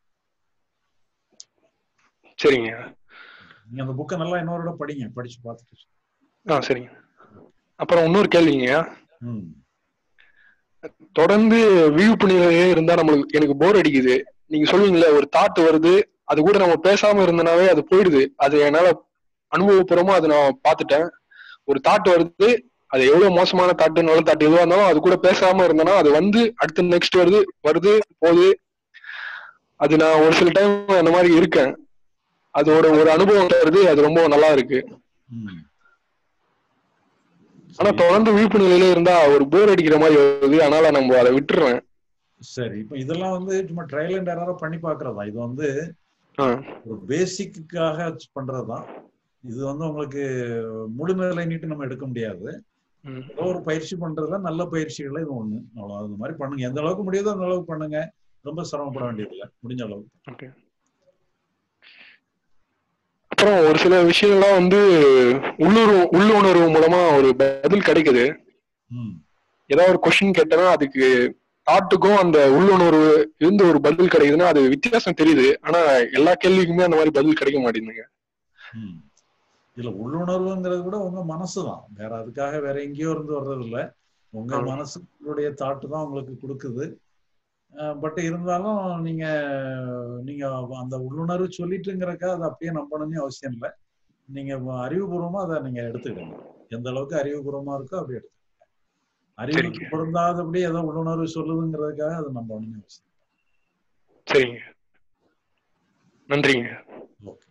சரிங்க நீங்க அந்த புக்கை நல்லா இன்னொரு படிங்க படிச்சு பார்த்துட்டு ஆ சரிங்க அப்புறம் இன்னொரு கேள்விங்க ம் தொடர்ந்து விழிப்பு நிலையே இருந்தா நம்மளுக்கு எனக்கு போர் அடிக்குது நீங்க சொல்லுவீங்களே ஒரு தாட் வருது அது கூட நம்ம பேசாம இருந்தனாவே அது போயிடுது அது என்னால அனுபவபூர்வமா அதை நான் பார்த்துட்டேன் ஒரு தாட் வருது அது எவ்வளவு மோசமான தாட்டு நல்ல தாட்டு எதுவா இருந்தாலும் அது கூட பேசாம இருந்தேன்னா அது வந்து அடுத்து நெக்ஸ்ட் வருது வருது போகுது அது நான் ஒரு சில டைம் அந்த மாதிரி இருக்கேன் அதோட ஒரு அனுபவம் வருது அது ரொம்ப நல்லா இருக்கு ம் ஆனா தொடர்ந்து விழிப்பு நிலையில இருந்தா ஒரு போர் அடிக்கிற மாதிரி வருது அதனால நம்ம அதை விட்டுறேன் சரி இப்போ இதெல்லாம் வந்து சும்மா ட்ரையல் அண்ட் எரரா பண்ணி பார்க்கறதா இது வந்து ஆ. ஒரு பேசிக்காக பண்றதுதான் இது வந்து உங்களுக்கு முழுநிலை நீட்டு நம்ம எடுக்க முடியாது ம். ஏதோ ஒரு பயிற்சி பண்றதுல நல்ல பயிற்சிகளை இது ஒண்ணு அவ்வளவு அந்த மாதிரி பண்ணுங்க எந்த அளவுக்கு முடியுதோ அந்த அளவுக்கு பண்ணுங்க ரொம்ப சிரமப்பட வேண்டியதில்லை முடிஞ்ச அளவுக்கு ஓகே அப்புறம் ஒரு சில விஷயங்கள்லாம் வந்து உள்ளுணர்வு உள்ளுணர்வு மூலமா ஒரு பதில் கிடைக்குது ம் ஏதாவது ஒரு கொஸ்டின் கேட்டனா அதுக்கு தாட்டுக்கும் அந்த உள்ளுணர்வு இருந்து ஒரு பதில் கிடைக்குதுன்னா அது வித்தியாசம் தெரியுது ஆனா எல்லா கேள்விக்குமே அந்த மாதிரி பதில் கிடைக்க மாட்டேங்குதுங்க ம் இதுல உள்ளுணர்வுங்கிறது கூட உங்க மனசுதான் வேற அதுக்காக வேற எங்கேயோ இருந்து வர்றது இல்ல உங்க ஆ. மனசுடைய தாட்டு தான் உங்களுக்கு கொடுக்குது பட் இருந்தாலும் நீங்க நீங்க அந்த உள்ளுணர்வு சொல்லிட்டுங்கிறக்கா அதை அப்படியே நம்பணும்னு அவசியம் இல்லை நீங்க அறிவுபூர்வமா அதை நீங்க எடுத்துக்கணும் எந்த அளவுக்கு அறிவுபூர்வமா இருக்கோ அப்படி எடுத்துக்கணும் அறிவுக்கு பொருந்தாதபடி ஏதோ உள்ளுணர்வு சொல்லுதுங்கிறதுக்காக அதை நம்பணும்னு அவசியம் சரிங்க நன்றிங்க ஓகே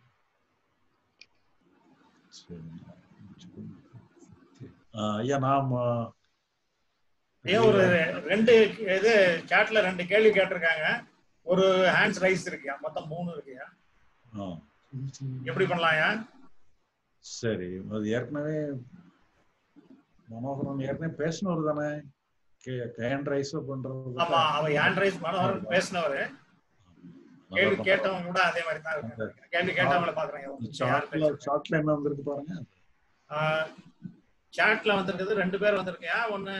ஐயா நாம் ஏன் ஒரு ரெண்டு இது சாட்ல ரெண்டு கேள்வி கேட்டிருக்காங்க ஒரு ஹேண்ட்ஸ் ரைஸ் இருக்குயா மொத்தம் மூணு இருக்குயா ஆ எப்படி பண்ணலாம்யா சரி அது ஏற்கனவே மனோகரன் ஏற்கனவே பேசினவர் தானே ஹேண்ட் ரைஸ் பண்றது ஆமா அவன் ஹேண்ட் ரைஸ் மனோகரன் பேசினவரு கேள்வி கேட்டவங்க கூட அதே மாதிரி தான் இருக்காங்க கேள்வி கேட்டவங்கள பாக்குறேன் யார் சாட்ல சாட்ல என்ன வந்திருக்கு பாருங்க சாட்ல வந்திருக்குது ரெண்டு பேர் வந்திருக்கையா ஒண்ணு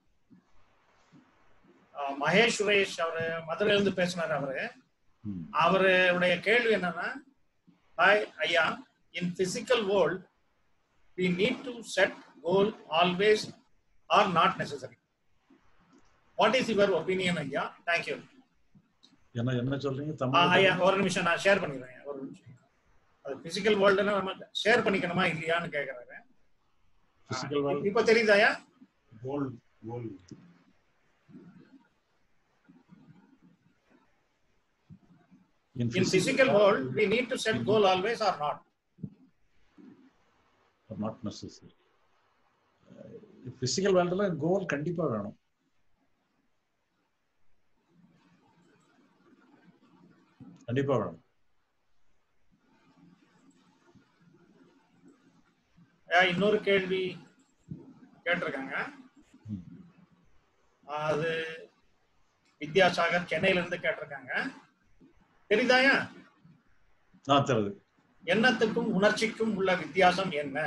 ஆ, மகேஷ் சுரேஷ் அவரு மதுரையில இருந்து பேசினாரு அவரு அவருடைய கேள்வி என்னன்னா ஹாய் ஐயா in physical world we need to set goal always or not necessary what is your opinion ஐயா தேங்க்யூ என்ன என்ன சொல்றீங்க ஆ, தமிழ் ஐயா ஒரு நிமிஷம் நான் ஷேர் பண்ணிடுறேன் ஒரு நிமிஷம் அது பிசிக்கல் வேர்ல்டுனா நம்ம ஷேர் பண்ணிக்கணுமா இல்லையான்னு கேக்குறாரு பிசிக்கல் வேர்ல்ட் இப்ப தெரியுதாயா goal goal in physical world we need to set goal always or not not necessary physical வேர்ல்டுல கோல் கண்டிப்பா வேணும் கண்டிப்பா வேணும் ஐயா, இன்னொரு கேள்வி கேட்டிருக்காங்க அது வித்யாசாகர் சென்னையில இருந்து கேட்டிருக்காங்க தெரியுதாயா நான் தருது எண்ணத்துக்கும் உணர்ச்சிக்கும் உள்ள வித்தியாசம் என்ன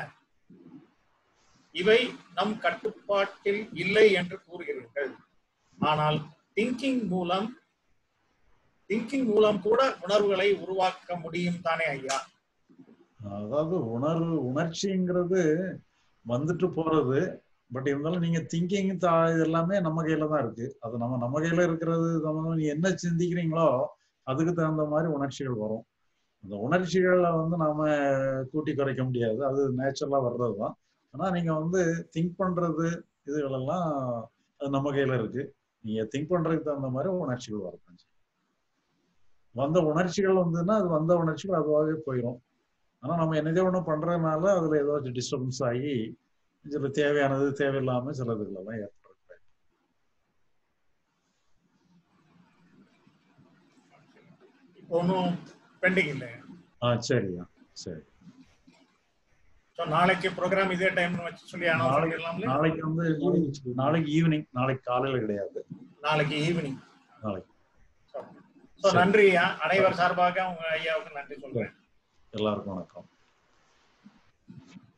இவை நம் கட்டுப்பாட்டில் இல்லை என்று கூறுகிறீர்கள் ஆனால் திங்கிங் மூலம் திங்கிங் மூலம் கூட உணர்வுகளை உருவாக்க முடியும் தானே ஐயா அதாவது உணர்வு உணர்ச்சிங்கிறது வந்துட்டு போறது பட் இருந்தாலும் நீங்க திங்கிங் தா இது எல்லாமே நம்ம கையில தான் இருக்கு அது நம்ம நம்ம கையில இருக்கிறது நம்ம நீ என்ன சிந்திக்கிறீங்களோ அதுக்கு தகுந்த மாதிரி உணர்ச்சிகள் வரும் அந்த உணர்ச்சிகளை வந்து நாம கூட்டி குறைக்க முடியாது அது நேச்சுரலா வர்றது தான் ஆனா நீங்க வந்து திங்க் பண்றது இதுகளெல்லாம் அது நம்ம கையில இருக்கு நீங்க திங்க் பண்றதுக்கு தகுந்த மாதிரி உணர்ச்சிகள் வரதான் செய்யும். வந்த உணர்ச்சிகள் வந்துன்னா அது வந்த உணர்ச்சிகள் அதுவாகவே போயிடும் ஆனா நம்ம என்னதோ ஒண்ணு பண்றதுனால அதுல ஏதாச்சும் டிஸ்டர்பன்ஸ் ஆகி சில தேவையானது தேவையில்லாம சிலதுகளெல்லாம் ஏற்படுறது ஒன்றும் பெண்டிங் இல்லை ஆ சரியா சரி ஸோ நாளைக்கு ப்ரோக்ராம் இதே டைம் வச்சு சொல்லி அனௌன்ஸ் நாளைக்கு பண்ணிடலாம்ல நாளைக்கு வந்து நாளைக்கு- நாளைக்கு ஈவினிங் நாளைக்கு காலையில கிடையாது நாளைக்கு ஈவினிங் நாளைக்கு ஸோ சரி. நன்றி ஐயா அனைவர் சார்பாக உங்க ஐயாவுக்கு நன்றி சொல்றேன் எல்லாருக்கும் வணக்கம்